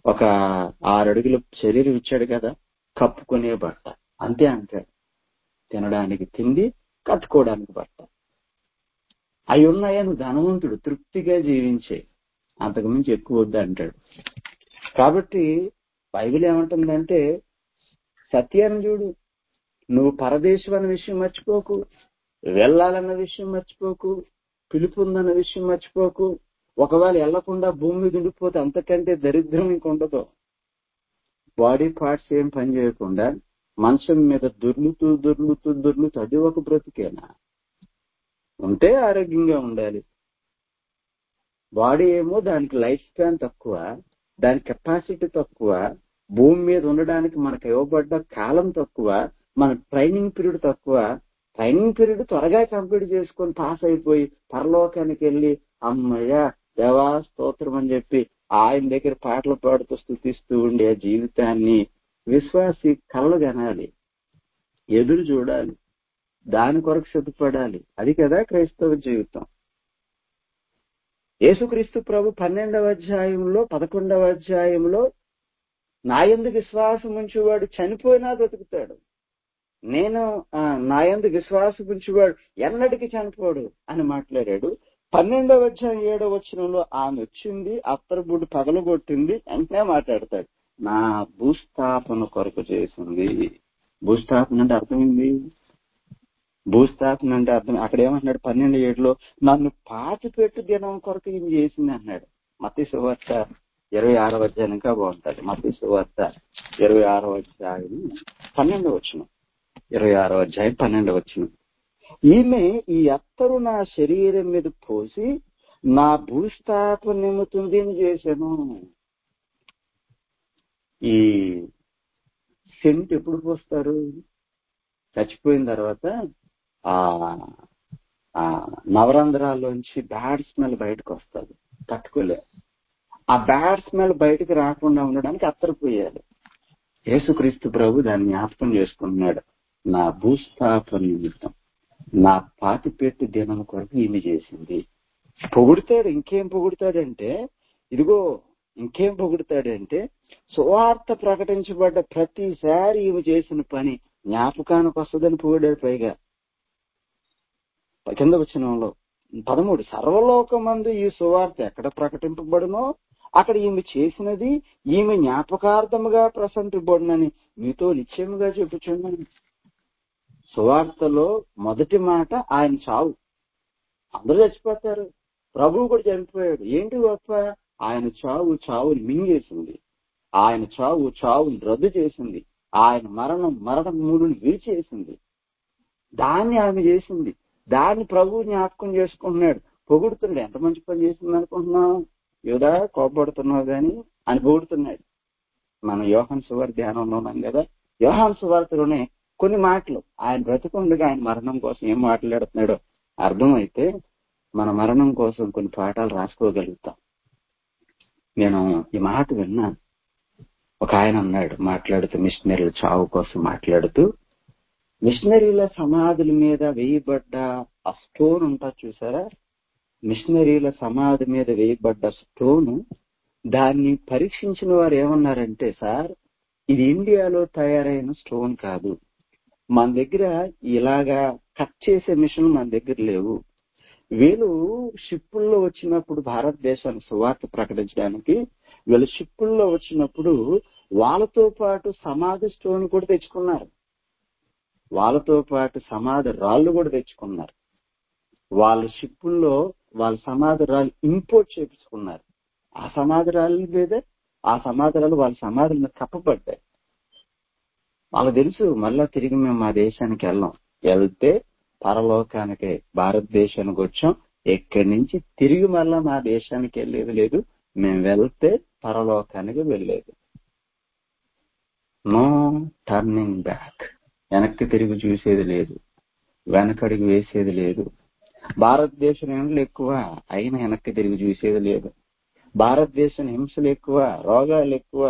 ఒక ఆరు అడుగుల శరీరం ఇచ్చాడు కదా కప్పుకునే బట్ట అంతే అంటాడు తినడానికి తిండి కట్టుకోవడానికి బట్ట అవి ఉన్నాయా నువ్వు ధనవంతుడు తృప్తిగా జీవించే అంతకుమించి ఎక్కువ వద్దు అంటాడు కాబట్టి బైబిల్ ఏమంటుందంటే సత్యాన్ని చూడు నువ్వు పరదేశం అన్న విషయం మర్చిపోకు వెళ్ళాలన్న విషయం మర్చిపోకు పిలుపు ఉందన్న విషయం మర్చిపోకు ఒకవేళ వెళ్లకుండా భూమి మీద ఉండిపోతే అంతకంటే దరిద్రం ఇంకొండదు బాడీ పార్ట్స్ ఏం పని చేయకుండా మంచం మీద దొర్లుతూ దొర్లుతూ దొర్లుతూ అది ఒక బ్రతికేనా ఉంటే ఆరోగ్యంగా ఉండాలి బాడీ ఏమో దానికి లైఫ్ స్పాన్ తక్కువ దాని కెపాసిటీ తక్కువ భూమి మీద ఉండడానికి మనకు ఇవ్వబడ్డ కాలం తక్కువ మన ట్రైనింగ్ పీరియడ్ తక్కువ ట్రైనింగ్ పీరియడ్ త్వరగా కంప్లీట్ చేసుకొని పాస్ అయిపోయి పరలోకానికి వెళ్ళి అమ్మయ్య దేవా స్తోత్రం అని చెప్పి ఆయన దగ్గర పాటలు పాడుతూ స్థుతిస్తూ ఉండే జీవితాన్ని విశ్వాసి కళ్ళు కనాలి ఎదురు చూడాలి దాని కొరకు సిద్ధపడాలి అది కదా క్రైస్తవ జీవితం యేసుక్రీస్తు ప్రభు పన్నెండవ అధ్యాయంలో పదకొండవ అధ్యాయంలో నా ఎందుకు విశ్వాసం ఉంచేవాడు చనిపోయినా బ్రతుకుతాడు నేను నా ఎందు విశ్వాసం ఉంచేవాడు ఎన్నటికి చనిపోడు అని మాట్లాడాడు పన్నెండవ అధ్యాయం ఏడవ వచనంలో ఆమె వచ్చింది అత్తరబుడ్డు పగలగొట్టింది వెంటనే మాట్లాడతాడు నా భూస్థాపన కొరకు చేసింది భూస్థాపన అంటే అర్థమైంది భూస్థాపన అంటే అర్థం అక్కడ ఏమంటున్నాడు పన్నెండు ఏడులో నన్ను పాతి పెట్టు దినం కొరకు ఏం చేసింది అన్నాడు మతి సువార్త ఇరవై ఆరో అధ్యాయం ఇంకా బాగుంటది మతి సువార్త ఇరవై ఆరో అధ్యాయం పన్నెండు వచ్చిన ఇరవై ఆరో అధ్యాయం పన్నెండు వచ్చిన ఈమె ఈ అత్తరు నా శరీరం మీద పోసి నా భూస్థాపన నిమిత్తం దీన్ని చేశాను ఈ సెంట్ ఎప్పుడు పోస్తారు చచ్చిపోయిన తర్వాత ఆ ఆ నవరంధ్రాల్లోంచి బ్యాడ్ స్మెల్ బయటకు వస్తుంది తట్టుకోలే ఆ బ్యాడ్ స్మెల్ బయటకు రాకుండా ఉండడానికి అత్తరిపోయాలి యేసుక్రీస్తు ప్రభు దాన్ని జ్ఞాపకం చేసుకుంటున్నాడు నా భూస్థాపన నిమిత్తం నా పాతి పెట్టి దినం కొరకు ఈమె చేసింది పొగుడుతాడు ఇంకేం పొగుడుతాడంటే ఇదిగో ఇంకేం పొగుడుతాడంటే సువార్త ప్రకటించబడ్డ ప్రతిసారి ఈమె చేసిన పని జ్ఞాపకానికి వస్తుందని పొగిడాడు పైగా కింద వచనంలో పదమూడు సర్వలోకమందు ఈ సువార్త ఎక్కడ ప్రకటింపబడునో అక్కడ ఈమె చేసినది ఈమె జ్ఞాపకార్థముగా ప్రసంపింపబడినని మీతో నిశ్చయముగా చెప్పుచున్నాను సువార్తలో మొదటి మాట ఆయన చావు అందరూ చచ్చిపోతారు ప్రభువు కూడా చనిపోయాడు ఏంటి గొప్ప ఆయన చావు చావుని మింగేసింది ఆయన చావు చావుని రద్దు చేసింది ఆయన మరణం మరణం మూడుని విరిచేసింది దాన్ని ఆమె చేసింది దాన్ని ప్రభువు జ్ఞాపకం చేసుకుంటున్నాడు పొగుడుతున్నాడు ఎంత మంచి పని చేసింది అనుకుంటున్నావు యోదా కోపడుతున్నావు గాని అని పొగుడుతున్నాడు మనం యోహన్ సువార్ ధ్యానంలో ఉన్నాం కదా యోహాన్ సువార్తలోనే కొన్ని మాటలు ఆయన బ్రతుకుండగా ఆయన మరణం కోసం ఏం మాట్లాడుతున్నాడో అర్థమైతే మన మరణం కోసం కొన్ని పాఠాలు రాసుకోగలుగుతాం నేను ఈ మాట విన్నాను ఒక ఆయన అన్నాడు మాట్లాడుతూ మిషనరీల చావు కోసం మాట్లాడుతూ మిషనరీల సమాధుల మీద వేయబడ్డ ఆ స్టోన్ ఉంటా చూసారా మిషనరీల సమాధి మీద వేయబడ్డ స్టోన్ దాన్ని పరీక్షించిన వారు ఏమన్నారంటే సార్ ఇది ఇండియాలో తయారైన స్టోన్ కాదు మన దగ్గర ఇలాగా కట్ చేసే మిషన్ మన దగ్గర లేవు వీళ్ళు షిప్పుల్లో వచ్చినప్పుడు భారతదేశాన్ని సువార్త ప్రకటించడానికి వీళ్ళు షిప్పుల్లో వచ్చినప్పుడు వాళ్ళతో పాటు సమాధి స్టోన్ కూడా తెచ్చుకున్నారు వాళ్ళతో పాటు సమాధి రాళ్ళు కూడా తెచ్చుకున్నారు వాళ్ళ షిప్పుల్లో వాళ్ళ సమాధి రాళ్ళు ఇంపోర్ట్ చేపించుకున్నారు ఆ సమాధి రాళ్ళ మీద ఆ సమాధి రాళ్ళు వాళ్ళ సమాధుల మీద కప్పబడ్డాయి వాళ్ళకి తెలుసు మళ్ళా తిరిగి మేము మా దేశానికి వెళ్ళాం వెళ్తే పరలోకానికి భారతదేశానికి వచ్చాం ఎక్కడి నుంచి తిరిగి మళ్ళా మా దేశానికి వెళ్ళేది లేదు మేము వెళ్తే పరలోకానికి వెళ్ళేది నో టర్నింగ్ బ్యాక్ వెనక్కి తిరిగి చూసేది లేదు వెనకడికి వేసేది లేదు భారతదేశం ఎండలు ఎక్కువ అయినా వెనక్కి తిరిగి చూసేది లేదు భారతదేశం హింసలు ఎక్కువ రోగాలు ఎక్కువ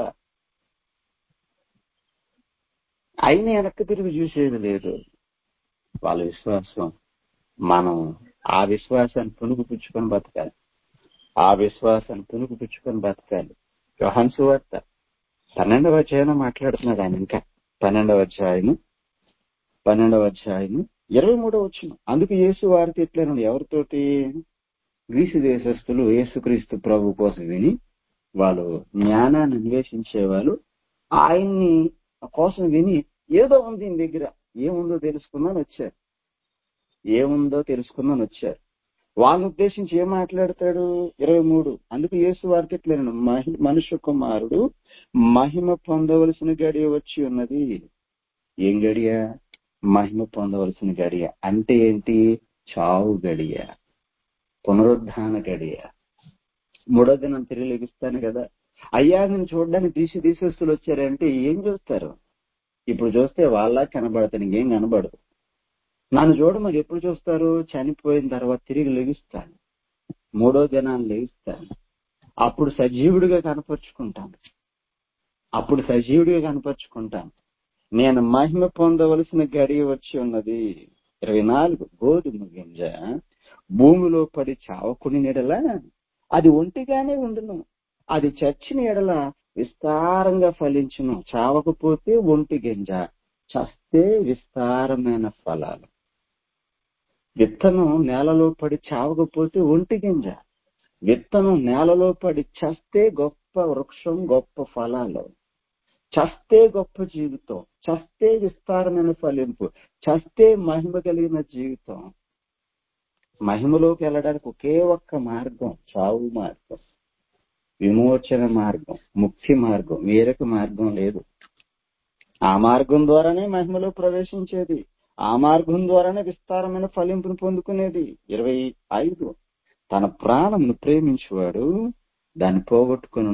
అయినా వెనక్కి తిరిగి చూసేది లేదు వాళ్ళ విశ్వాసం మనం ఆ విశ్వాసాన్ని పునుగు పుచ్చుకొని బతకాలి ఆ విశ్వాసాన్ని పునుగు పుచ్చుకొని బతకాలి యోహాన్ సువార్త పన్నెండవ అధ్యాయం మాట్లాడుతున్నాడు ఆయన ఇంకా పన్నెండవ అధ్యాయము పన్నెండవ అధ్యాయము ఇరవై మూడవ వచ్చిన అందుకు యేసు వారితో ఎట్లనండి ఎవరితోటి గ్రీసు దేశస్తులు యేసుక్రీస్తు ప్రభు కోసం విని వాళ్ళు జ్ఞానాన్ని అన్వేషించే వాళ్ళు ఆయన్ని కోసం విని ఏదో ఉంది ఈయన దగ్గర ఏముందో తెలుసుకుందాని వచ్చారు ఏముందో తెలుసుకుందాని వచ్చారు వాళ్ళని ఉద్దేశించి ఏం మాట్లాడతాడు ఇరవై మూడు అందుకు యేసు వారికి ఎట్లేను మహి మనుష్య కుమారుడు మహిమ పొందవలసిన గడియ వచ్చి ఉన్నది ఏం గడియ మహిమ పొందవలసిన గడియ అంటే ఏంటి చావు గడియ పునరుద్ధాన గడియ మూడో దినం తిరిగి లెగిస్తాను కదా అయ్యా నేను చూడడానికి తీసి తీసేస్తులు వచ్చారంటే ఏం చూస్తారు ఇప్పుడు చూస్తే వాళ్ళ కనబడతాను ఇంకేం కనబడదు నన్ను చూడ మరి ఎప్పుడు చూస్తారు చనిపోయిన తర్వాత తిరిగి లెగిస్తాను మూడో దినాన్ని లెగిస్తాను అప్పుడు సజీవుడిగా కనపరుచుకుంటాను అప్పుడు సజీవుడిగా కనపరుచుకుంటాను నేను మహిమ పొందవలసిన గడియ వచ్చి ఉన్నది ఇరవై నాలుగు గోధుమ గింజ భూమిలో పడి చావకుని నెడల అది ఒంటిగానే ఉండును అది చచ్చిన ఎడల విస్తారంగా ఫలించును చావకపోతే ఒంటి గింజ చస్తే విస్తారమైన ఫలాలు విత్తనం నేలలో పడి చావకపోతే ఒంటి గింజ విత్తనం నేలలో పడి చస్తే గొప్ప వృక్షం గొప్ప ఫలాలు చస్తే గొప్ప జీవితం చస్తే విస్తారమైన ఫలింపు చస్తే మహిమ కలిగిన జీవితం మహిమలోకి వెళ్ళడానికి ఒకే ఒక్క మార్గం చావు మార్గం విమోచన మార్గం ముక్తి మార్గం వేరొక మార్గం లేదు ఆ మార్గం ద్వారానే మహిమలో ప్రవేశించేది ఆ మార్గం ద్వారానే విస్తారమైన ఫలింపును పొందుకునేది ఇరవై ఐదు తన ప్రాణమును ప్రేమించువాడు దాన్ని పోగొట్టుకును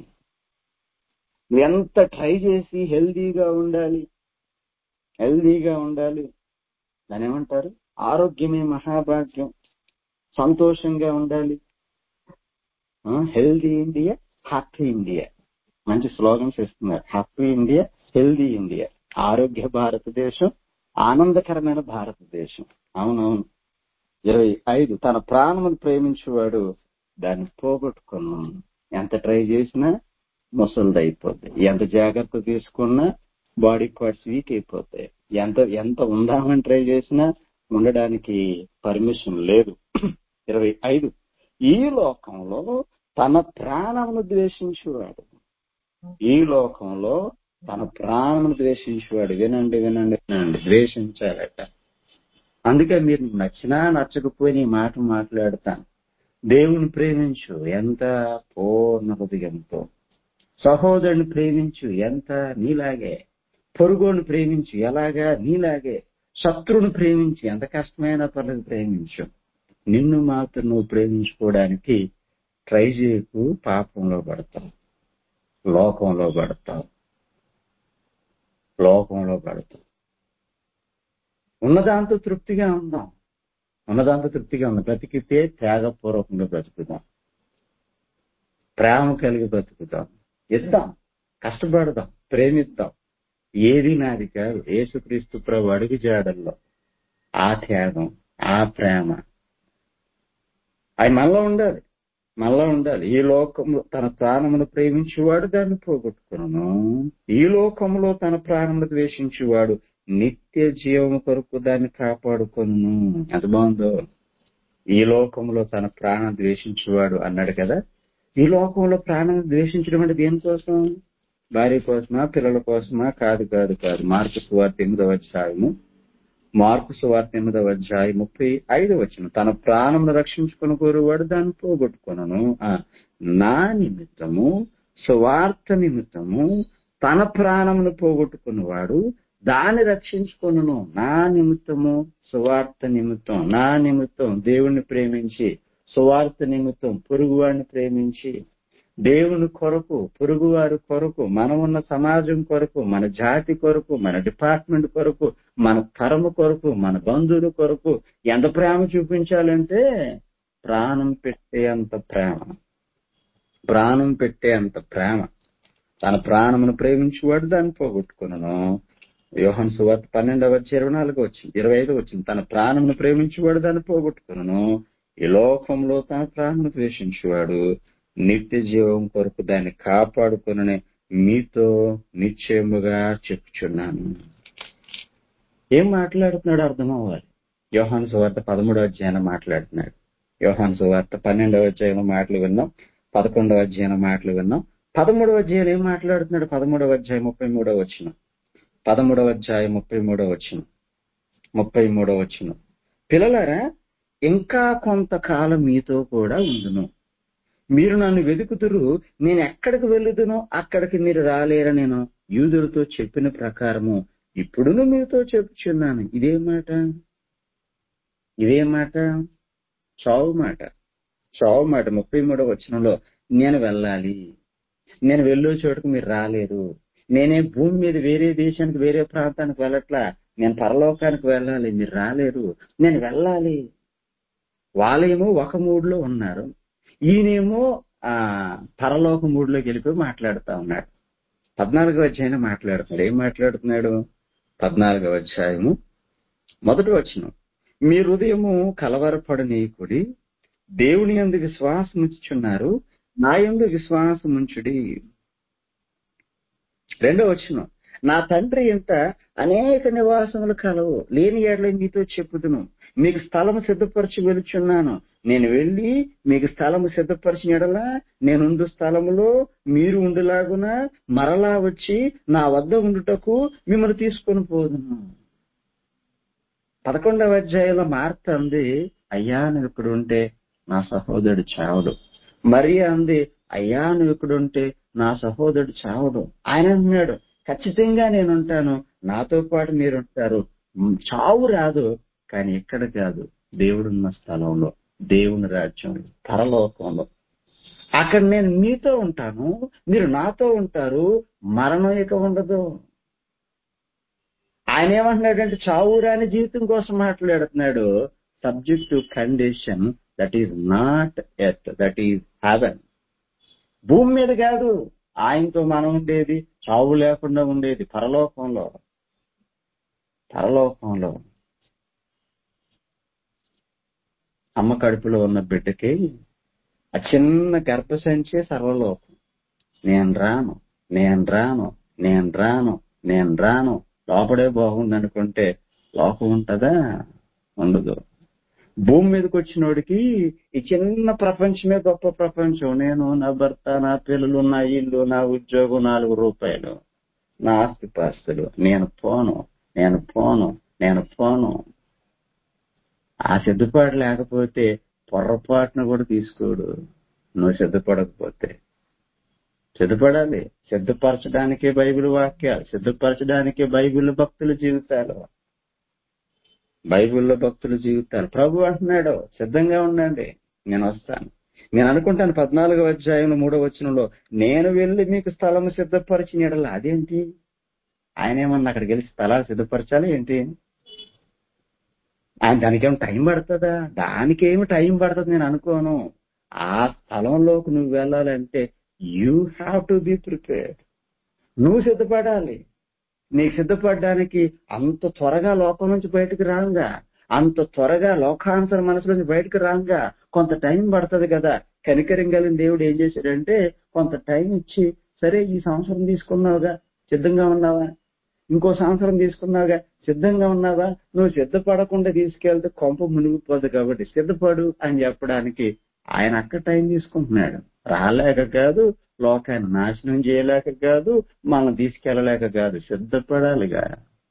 నువ్వు ఎంత ట్రై చేసి హెల్దీగా ఉండాలి హెల్దీగా ఉండాలి దాని ఏమంటారు ఆరోగ్యమే మహాభాగ్యం సంతోషంగా ఉండాలి హెల్దీ ఇండియా హ్యాపీ ఇండియా మంచి స్లోగన్స్ ఇస్తున్నారు హ్యాపీ ఇండియా హెల్దీ ఇండియా ఆరోగ్య భారతదేశం ఆనందకరమైన భారతదేశం అవునవును ఇరవై ఐదు తన ప్రాణమును ప్రేమించేవాడు దాన్ని పోగొట్టుకున్నాం ఎంత ట్రై చేసినా ముసలిది అయిపోద్ది ఎంత జాగ్రత్త తీసుకున్నా బాడీ పార్ట్స్ వీక్ అయిపోతాయి ఎంత ఎంత ఉందామని ట్రై చేసినా ఉండడానికి పర్మిషన్ లేదు ఇరవై ఐదు ఈ లోకంలో తన ప్రాణమును ద్వేషించేవాడు ఈ లోకంలో తన ప్రాణమును ద్వేషించేవాడు వినండి వినండి వినండి ద్వేషించాలట అందుకే మీరు నచ్చినా నచ్చకపోయినా ఈ మాట మాట్లాడతాను దేవుని ప్రేమించు ఎంత పూర్ణ హృదయంతో సహోదరుని ప్రేమించు ఎంత నీలాగే పొరుగుని ప్రేమించు ఎలాగా నీలాగే శత్రువుని ప్రేమించి ఎంత కష్టమైన పనులు ప్రేమించు నిన్ను మాత్రం నువ్వు ప్రేమించుకోవడానికి ట్రై చేయకు పాపంలో పడతావు లోకంలో పడతావు లోకంలో పడతావు ఉన్నదాంతో తృప్తిగా ఉందాం ఉన్నదాంతో తృప్తిగా ఉందాం బ్రతికితే త్యాగపూర్వకంగా బ్రతుకుదాం ప్రేమ కలిగి బ్రతుకుదాం ఇద్దాం కష్టపడదాం ప్రేమిద్దాం ఏది నాది కాదు యేసుక్రీస్తు ప్రభు అడుగు జాడల్లో ఆ త్యాగం ఆ ప్రేమ అవి మనలో ఉండాలి మనలో ఉండాలి ఈ లోకంలో తన ప్రాణమును ప్రేమించేవాడు దాన్ని పోగొట్టుకును ఈ లోకంలో తన ప్రాణమును ద్వేషించేవాడు నిత్య జీవము కొరకు దాన్ని కాపాడుకొను అది బాగుందో ఈ లోకంలో తన ప్రాణం ద్వేషించేవాడు అన్నాడు కదా ఈ లోకంలో ప్రాణం ద్వేషించడం అంటే దేనికోసం భార్య కోసమా పిల్లల కోసమా కాదు కాదు కాదు మార్పు సువార్త ఎనిమిదవ అధ్యాయము మార్పు సువార్త ఎనిమిదవ అధ్యాయం ముప్పై ఐదు వచ్చిన తన ప్రాణమును రక్షించుకుని కోరువాడు దాన్ని పోగొట్టుకును నా నిమిత్తము సువార్త నిమిత్తము తన ప్రాణమును పోగొట్టుకున్నవాడు దాన్ని రక్షించుకొనును నా నిమిత్తము సువార్త నిమిత్తం నా నిమిత్తం దేవుణ్ణి ప్రేమించి సువార్త నిమిత్తం పొరుగువాడిని ప్రేమించి దేవుని కొరకు పొరుగువారి కొరకు మనం ఉన్న సమాజం కొరకు మన జాతి కొరకు మన డిపార్ట్మెంట్ కొరకు మన తరము కొరకు మన బంధువుల కొరకు ఎంత ప్రేమ చూపించాలంటే ప్రాణం పెట్టే అంత ప్రేమ ప్రాణం పెట్టే అంత ప్రేమ తన ప్రాణమును ప్రేమించేవాడు దాన్ని పోగొట్టుకున్నాను యోహన్ సువార్త పన్నెండవ వచ్చి ఇరవై నాలుగు వచ్చింది ఇరవై ఐదు వచ్చింది తన ప్రాణమును ప్రేమించేవాడు దాన్ని పోగొట్టుకున్నాను ఈ లోకంలో తన ప్రాణమును ద్వేషించేవాడు నిత్య జీవం కొరకు దాన్ని కాపాడుకుని మీతో నిశ్చయముగా చెప్పుచున్నాను ఏం మాట్లాడుతున్నాడు అర్థం అవ్వాలి యోహాను సువార్త పదమూడవ అధ్యాయం మాట్లాడుతున్నాడు యోహాను సువార్త పన్నెండవ అధ్యాయం మాటలు విన్నాం పదకొండవ అధ్యాయం మాటలు విన్నాం పదమూడవ అధ్యాయం ఏం మాట్లాడుతున్నాడు పదమూడవ అధ్యాయం ముప్పై మూడవ వచ్చిన పదమూడవ అధ్యాయం ముప్పై మూడవ వచ్చిన ముప్పై మూడవ వచ్చిన పిల్లలారా ఇంకా కొంతకాలం మీతో కూడా ఉండును మీరు నన్ను వెతుకుతురు నేను ఎక్కడికి వెళ్ళుదునో అక్కడికి మీరు రాలేరని నేను యూదులతో చెప్పిన ప్రకారము ఇప్పుడును మీతో చెప్పుచున్నాను ఇదే మాట ఇదే మాట చావు మాట చావు మాట ముప్పై మూడవ వచనంలో నేను వెళ్ళాలి నేను వెళ్ళే చోటుకు మీరు రాలేరు నేనే భూమి మీద వేరే దేశానికి వేరే ప్రాంతానికి వెళ్ళట్లా నేను పరలోకానికి వెళ్ళాలి మీరు రాలేరు నేను వెళ్ళాలి వాళ్ళేమో ఒక మూడులో ఉన్నారు ఈయనేమో ఆ పరలోక మూడులోకి వెళ్ళిపోయి మాట్లాడుతా ఉన్నాడు పద్నాలుగో అధ్యాయం మాట్లాడుతున్నాడు ఏం మాట్లాడుతున్నాడు పద్నాలుగో అధ్యాయము మొదటి వచనం మీ హృదయము కలవరపడనీకుడి దేవుని యందు విశ్వాసం ఉంచుచున్నారు నా యందు విశ్వాసం ఉంచుడి రెండో వచనం నా తండ్రి ఇంత అనేక నివాసములు కలవు లేని ఏడల మీతో చెప్పుదును మీకు స్థలము సిద్ధపరచి వెలుచున్నాను నేను వెళ్ళి మీకు స్థలము సిద్ధపరిచిన ఎడలా నేనుండు స్థలములో మీరు ఉండులాగున మరలా వచ్చి నా వద్ద ఉండుటకు మిమ్మల్ని తీసుకొని పోదును పదకొండవ అధ్యాయంలో మార్త అంది అయ్యా నువ్వు ఇక్కడ ఉంటే నా సహోదరుడు చావడు మరి అంది అయ్యా నువ్వు ఇక్కడ ఉంటే నా సహోదరుడు చావడు ఆయన అంటున్నాడు ఖచ్చితంగా నేను ఉంటాను నాతో పాటు మీరు ఉంటారు చావు రాదు కానీ ఎక్కడ కాదు దేవుడున్న స్థలంలో దేవుని రాజ్యంలో పరలోకంలో అక్కడ నేను మీతో ఉంటాను మీరు నాతో ఉంటారు మరణం ఇక ఉండదు ఆయన ఏమంటున్నాడంటే చావు రాని జీవితం కోసం మాట్లాడుతున్నాడు subject to condition that is not earth that is heaven భూమి మీద కాదు ఆయనతో మనం ఉండేది చావు లేకుండా ఉండేది పరలోకంలో పరలోకంలో అమ్మ కడుపులో ఉన్న బిడ్డకి ఆ చిన్న గర్భసంచే సర్వలోకం నేను రాను నేను రాను నేను రాను నేను రాను లోపడే బాగుంది అనుకుంటే లోపం ఉంటదా ఉండదు భూమి మీదకి వచ్చినోడికి ఈ చిన్న ప్రపంచమే గొప్ప ప్రపంచం నేను నా భర్త నా పిల్లలు నా ఇల్లు నా ఉద్యోగం నాలుగు రూపాయలు నా ఆస్తిపాస్తులు నేను పోను నేను పోను నేను పోను ఆ సిద్ధపాటు లేకపోతే పొర్రపాటును కూడా తీసుకోడు నువ్వు సిద్ధపడకపోతే సిద్ధపడాలి సిద్ధపరచడానికే బైబిల్ వాక్యాలు సిద్ధపరచడానికే బైబిల్ భక్తుల జీవితాలు బైబిల్లో భక్తుల జీవితాలు ప్రభు అంటున్నాడు సిద్ధంగా ఉండండి నేను వస్తాను నేను అనుకుంటాను పద్నాలుగో అధ్యాయం మూడో వచనంలో నేను వెళ్ళి మీకు స్థలం సిద్ధపరిచిన ఎడల అదేంటి ఆయన ఏమన్నా అక్కడికి వెళ్ళి స్థలాలు సిద్ధపరచాలి ఏంటి ఆయన దానికేం టైం పడుతుందా దానికేమి టైం పడుతుంది నేను అనుకోను ఆ స్థలంలోకి నువ్వు వెళ్ళాలంటే you have to be prepared నువ్వు సిద్ధపడాలి నీకు సిద్ధపడడానికి అంత త్వరగా లోకం నుంచి బయటకు రాంగా అంత త్వరగా లోకాంతర మనసు నుంచి బయటకు రాంగా కొంత టైం పడుతుంది కదా కనికరం కలిగిన దేవుడు ఏం చేశాడంటే కొంత టైం ఇచ్చి సరే ఈ సంవత్సరం తీసుకున్నావుగా సిద్ధంగా ఉన్నావా ఇంకో సంవత్సరం తీసుకున్నావుగా సిద్ధంగా ఉన్నావా నువ్వు సిద్ధపడకుండా తీసుకెళ్తే కొంప మునిగిపోదు కాబట్టి సిద్ధపడు అని చెప్పడానికి ఆయన అక్కడ టైం తీసుకుంటున్నాడు రాలేక కాదు లోకాన్ని నాశనం చేయలేక కాదు మనం తీసుకెళ్ళలేక కాదు సిద్ధపడాలిగా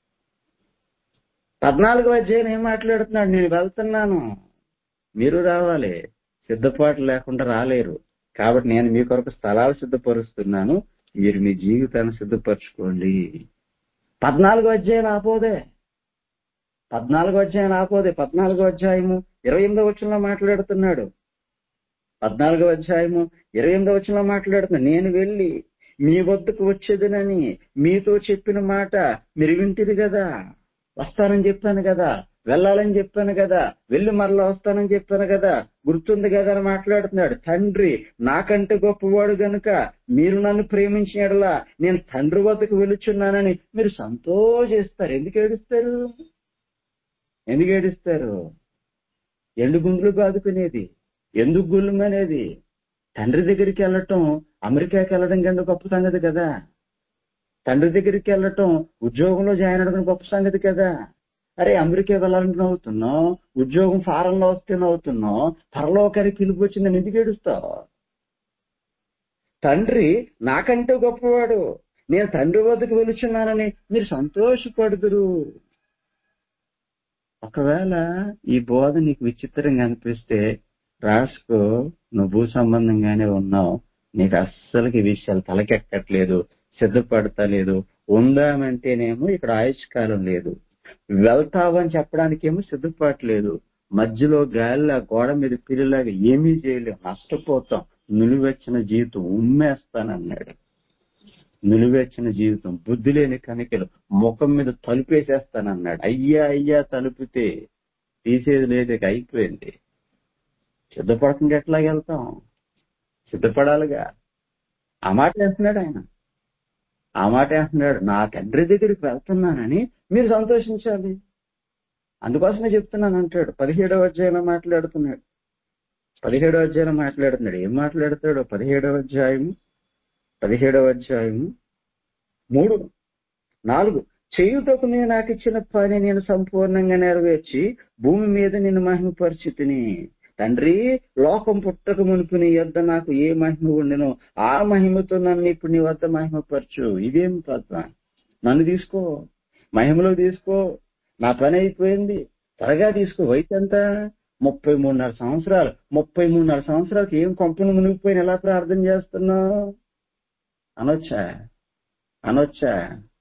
పద్నాలుగో అధ్యాయం ఏం మాట్లాడుతున్నాడు నేను వెళ్తున్నాను మీరు రావాలి సిద్ధపాటు లేకుండా రాలేరు కాబట్టి నేను మీ కొరకు స్థలాలు సిద్ధపరుస్తున్నాను మీరు మీ జీవితాన్ని సిద్ధపరచుకోండి పద్నాలుగో అధ్యాయం ఆపోదే పద్నాలుగో అధ్యాయం ఆపోదే పద్నాలుగో అధ్యాయము ఇరవై ఎనిమిదో వచ్చంలో మాట్లాడుతున్నాడు పద్నాలుగో అధ్యాయము ఇరవై ఎనిమిదో వచ్చంలో మాట్లాడుతున్నా నేను వెళ్ళి మీ వద్దకు వచ్చేదనని మీతో చెప్పిన మాట మీరు వింటిది కదా వస్తానని చెప్పాను కదా వెళ్ళాలని చెప్పాను కదా వెళ్ళి మరలా వస్తానని చెప్పాను కదా గుర్తుంది కదా అని మాట్లాడుతున్నాడు తండ్రి నాకంటే గొప్పవాడు గనుక మీరు నన్ను ప్రేమించినట్లా నేను తండ్రి వద్దకు వెలుచున్నానని మీరు సంతోషిస్తారు ఎందుకు ఏడుస్తారు ఎందుకు ఏడుస్తారు ఎండు గుండ్లు బాదుకునేది ఎందుకు గుళ్ళమనేది తండ్రి దగ్గరికి వెళ్ళటం అమెరికాకి వెళ్ళడం కంటే గొప్ప సంగతి కదా తండ్రి దగ్గరికి వెళ్ళటం ఉద్యోగంలో జాయిన్ అవ్వడం గొప్ప సంగతి కదా అరే అమెరికా వెళ్ళాలని అవుతున్నావు ఉద్యోగం ఫారెన్ లో వస్తే అవుతున్నావు పరలోకానికి పిలుపు వచ్చిందని ఎందుకు ఏడుస్తావు తండ్రి నాకంటే గొప్పవాడు నేను తండ్రి వద్దకు వెలుచున్నానని మీరు సంతోషపడుదురు ఒకవేళ ఈ బోధ నీకు విచిత్రంగా అనిపిస్తే రాసుకో నువ్వు భూ సంబంధంగానే ఉన్నావు నీకు అస్సలకి ఈ విషయాలు తలకెక్కట్లేదు సిద్ధపడతలేదు ఉందామంటేనేమో ఇక్కడ ఆయుష్కాలం లేదు వెళ్తావని చెప్పడానికేమో సిద్ధపడట్లేదు మధ్యలో గాలిలా గోడ మీద పిల్లిలాగా ఏమీ చేయలేం నష్టపోతాం నిలువెచ్చిన జీవితం ఉమ్మేస్తానన్నాడు నిలువెచ్చిన జీవితం బుద్ధి లేని కనికలు ముఖం మీద తలుపేసేస్తానన్నాడు అయ్యా అయ్యా తలుపితే తీసేది లేదు ఇక అయిపోయింది సిద్ధపడకుండా ఎట్లా వెళ్తాం సిద్ధపడాలిగా ఆ మాట వేస్తున్నాడు ఆయన ఆ మాట వేస్తున్నాడు నా తండ్రి దగ్గరికి వెళ్తున్నానని మీరు సంతోషించాలి అందుకోసమే చెప్తున్నాను అంటాడు పదిహేడవ అధ్యాయంలో మాట్లాడుతున్నాడు పదిహేడవ అధ్యాయంలో మాట్లాడుతున్నాడు ఏం మాట్లాడతాడు పదిహేడవ అధ్యాయము పదిహేడవ అధ్యాయము మూడు నాలుగు చేయుటకు నేను నాకు ఇచ్చిన పని నేను సంపూర్ణంగా నెరవేర్చి భూమి మీద నేను మహిమపరిచితిని తండ్రి లోకం పుట్టక మునుపు నీ వద్ద నాకు ఏ మహిమ ఉండెనో ఆ మహిమతో నన్ను ఇప్పుడు నీ వద్ద మహిమపరచు ఇదేం తత్వ నన్ను తీసుకో మహిమలో తీసుకో నా పని అయిపోయింది త్వరగా తీసుకో వయసు ఎంత ముప్పై మూడున్నర సంవత్సరాలు ముప్పై మూడున్నర సంవత్సరాలకి ఏం కొంపను మునిగిపోయిన ఎలా ప్రార్థన చేస్తున్నావు అనొచ్చా అనొచ్చా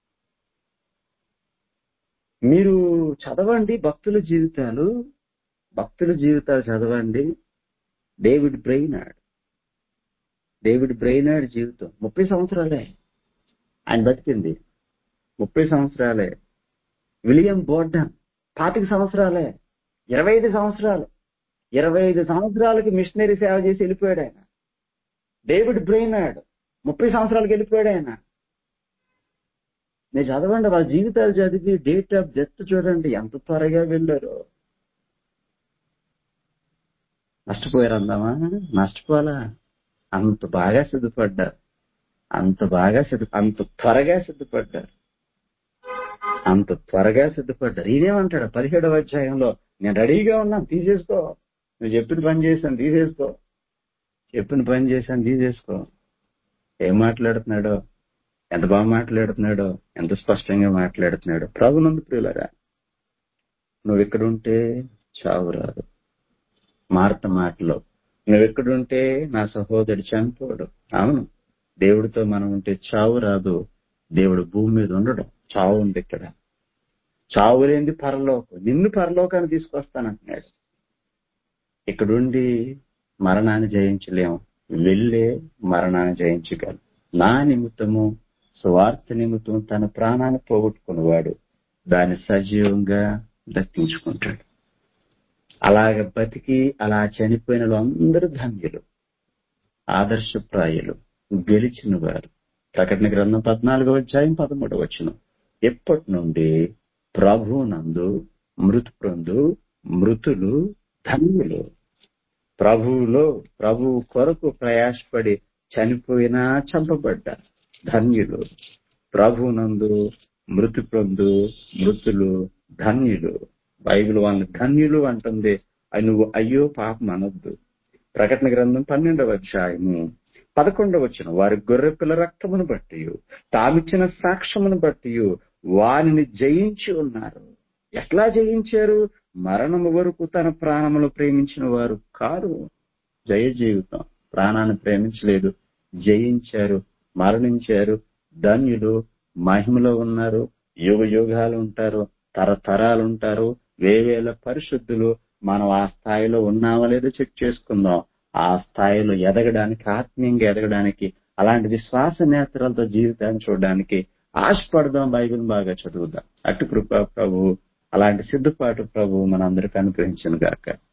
మీరు చదవండి భక్తుల జీవితాలు భక్తుల జీవితాలు చదవండి డేవిడ్ బ్రెయినాడ్ డేవిడ్ బ్రెయినాడ్ జీవితం ముప్పై సంవత్సరాలే ఆయన బతికింది ముప్పై సంవత్సరాలే విలియం బోర్డన్ పాతిక సంవత్సరాలే ఇరవై ఐదు సంవత్సరాలు ఇరవై ఐదు సంవత్సరాలకి మిషనరీ సేవ చేసి వెళ్ళిపోయాడు ఆయన డేవిడ్ బ్రెయినాడ్ ముప్పై సంవత్సరాలకి వెళ్ళిపోయాడు ఆయన నేను చదవండి వాళ్ళ జీవితాలు చదివి డేట్ ఆఫ్ డెత్ చూడండి ఎంత త్వరగా వెళ్ళారు నష్టపోయారు అందామా నష్టపోలా అంత బాగా సిద్ధపడ్డారు అంత బాగా సిద్ధ అంత త్వరగా సిద్ధపడ్డారు అంత త్వరగా సిద్ధపడ్డారు ఈయనేమంటాడు పదిహేడవ అధ్యాయంలో నేను రెడీగా ఉన్నాను తీసేసుకో నువ్వు చెప్పిన పని చేశాను తీసేసుకో చెప్పిన పని చేశాను తీసేసుకో ఏం మాట్లాడుతున్నాడో ఎంత బాగా మాట్లాడుతున్నాడో ఎంత స్పష్టంగా మాట్లాడుతున్నాడో ప్రభునందు ప్రియులరా నువ్వు ఎక్కడుంటే చావు రాదు మార్త మాటలో నువ్వు ఎక్కడుంటే నా సహోదరుడు చనిపోడు అవును దేవుడితో మనం ఉంటే చావు రాదు దేవుడు భూమి మీద ఉండడం చావు ఉంది ఇక్కడ చావు లేనిది పరలోకం నిన్ను పరలోకాన్ని తీసుకొస్తానంటున్నాడు ఇక్కడుండి మరణాన్ని జయించలేము వెళ్ళే మరణాన్ని జయించగలరు నా నిమిత్తము స్వార్థ నిమిత్తం తన ప్రాణాన్ని పోగొట్టుకున్నవాడు దాన్ని సజీవంగా దక్కించుకుంటాడు అలాగ బతికి అలా చనిపోయిన అందరూ ధన్యులు ఆదర్శప్రాయులు గెలిచిన వారు ప్రకటన గ్రంథం పద్నాలుగో అధ్యాయం పదమూడవ వచ్చిన ఎప్పటి నుండి ప్రభువునందు మృతుపొందు మృతులు ధన్యులు ప్రభువులో ప్రభువు కొరకు ప్రయాసపడి చనిపోయినా చంపబడ్డారు ధన్యులు ప్రభునందు మృతి పొందు మృతులు ధన్యులు బైబిల్ వాళ్ళని ధన్యులు అంటుంది అది నువ్వు అయ్యో పాపం అనొద్దు ప్రకటన గ్రంథం పన్నెండవ అధ్యాయము పదకొండవ వచ్చిన వారి గొర్రె పిల్ల రక్తమును బట్టి తామిచ్చిన సాక్ష్యమును బట్టి వారిని జయించి ఉన్నారు ఎట్లా జయించారు మరణము వరకు తన ప్రాణములు ప్రేమించిన వారు కారు జయ జీవితం ప్రాణాన్ని ప్రేమించలేదు జయించారు మరణించారు ధన్యులు మహిమలో ఉన్నారు యుగ యుగాలు ఉంటారు తరతరాలు ఉంటారు వేవేల పరిశుద్ధులు మనం ఆ స్థాయిలో ఉన్నామో లేదో చెక్ చేసుకుందాం ఆ స్థాయిలో ఎదగడానికి ఆత్మీయంగా ఎదగడానికి అలాంటి విశ్వాస నేత్రాలతో జీవితాన్ని చూడడానికి ఆశపడదాం బైబిల్ బాగా చదువుదాం అటు కృప ప్రభు అలాంటి సిద్ధపాటు ప్రభు మనందరికి అనుగ్రహించను గాక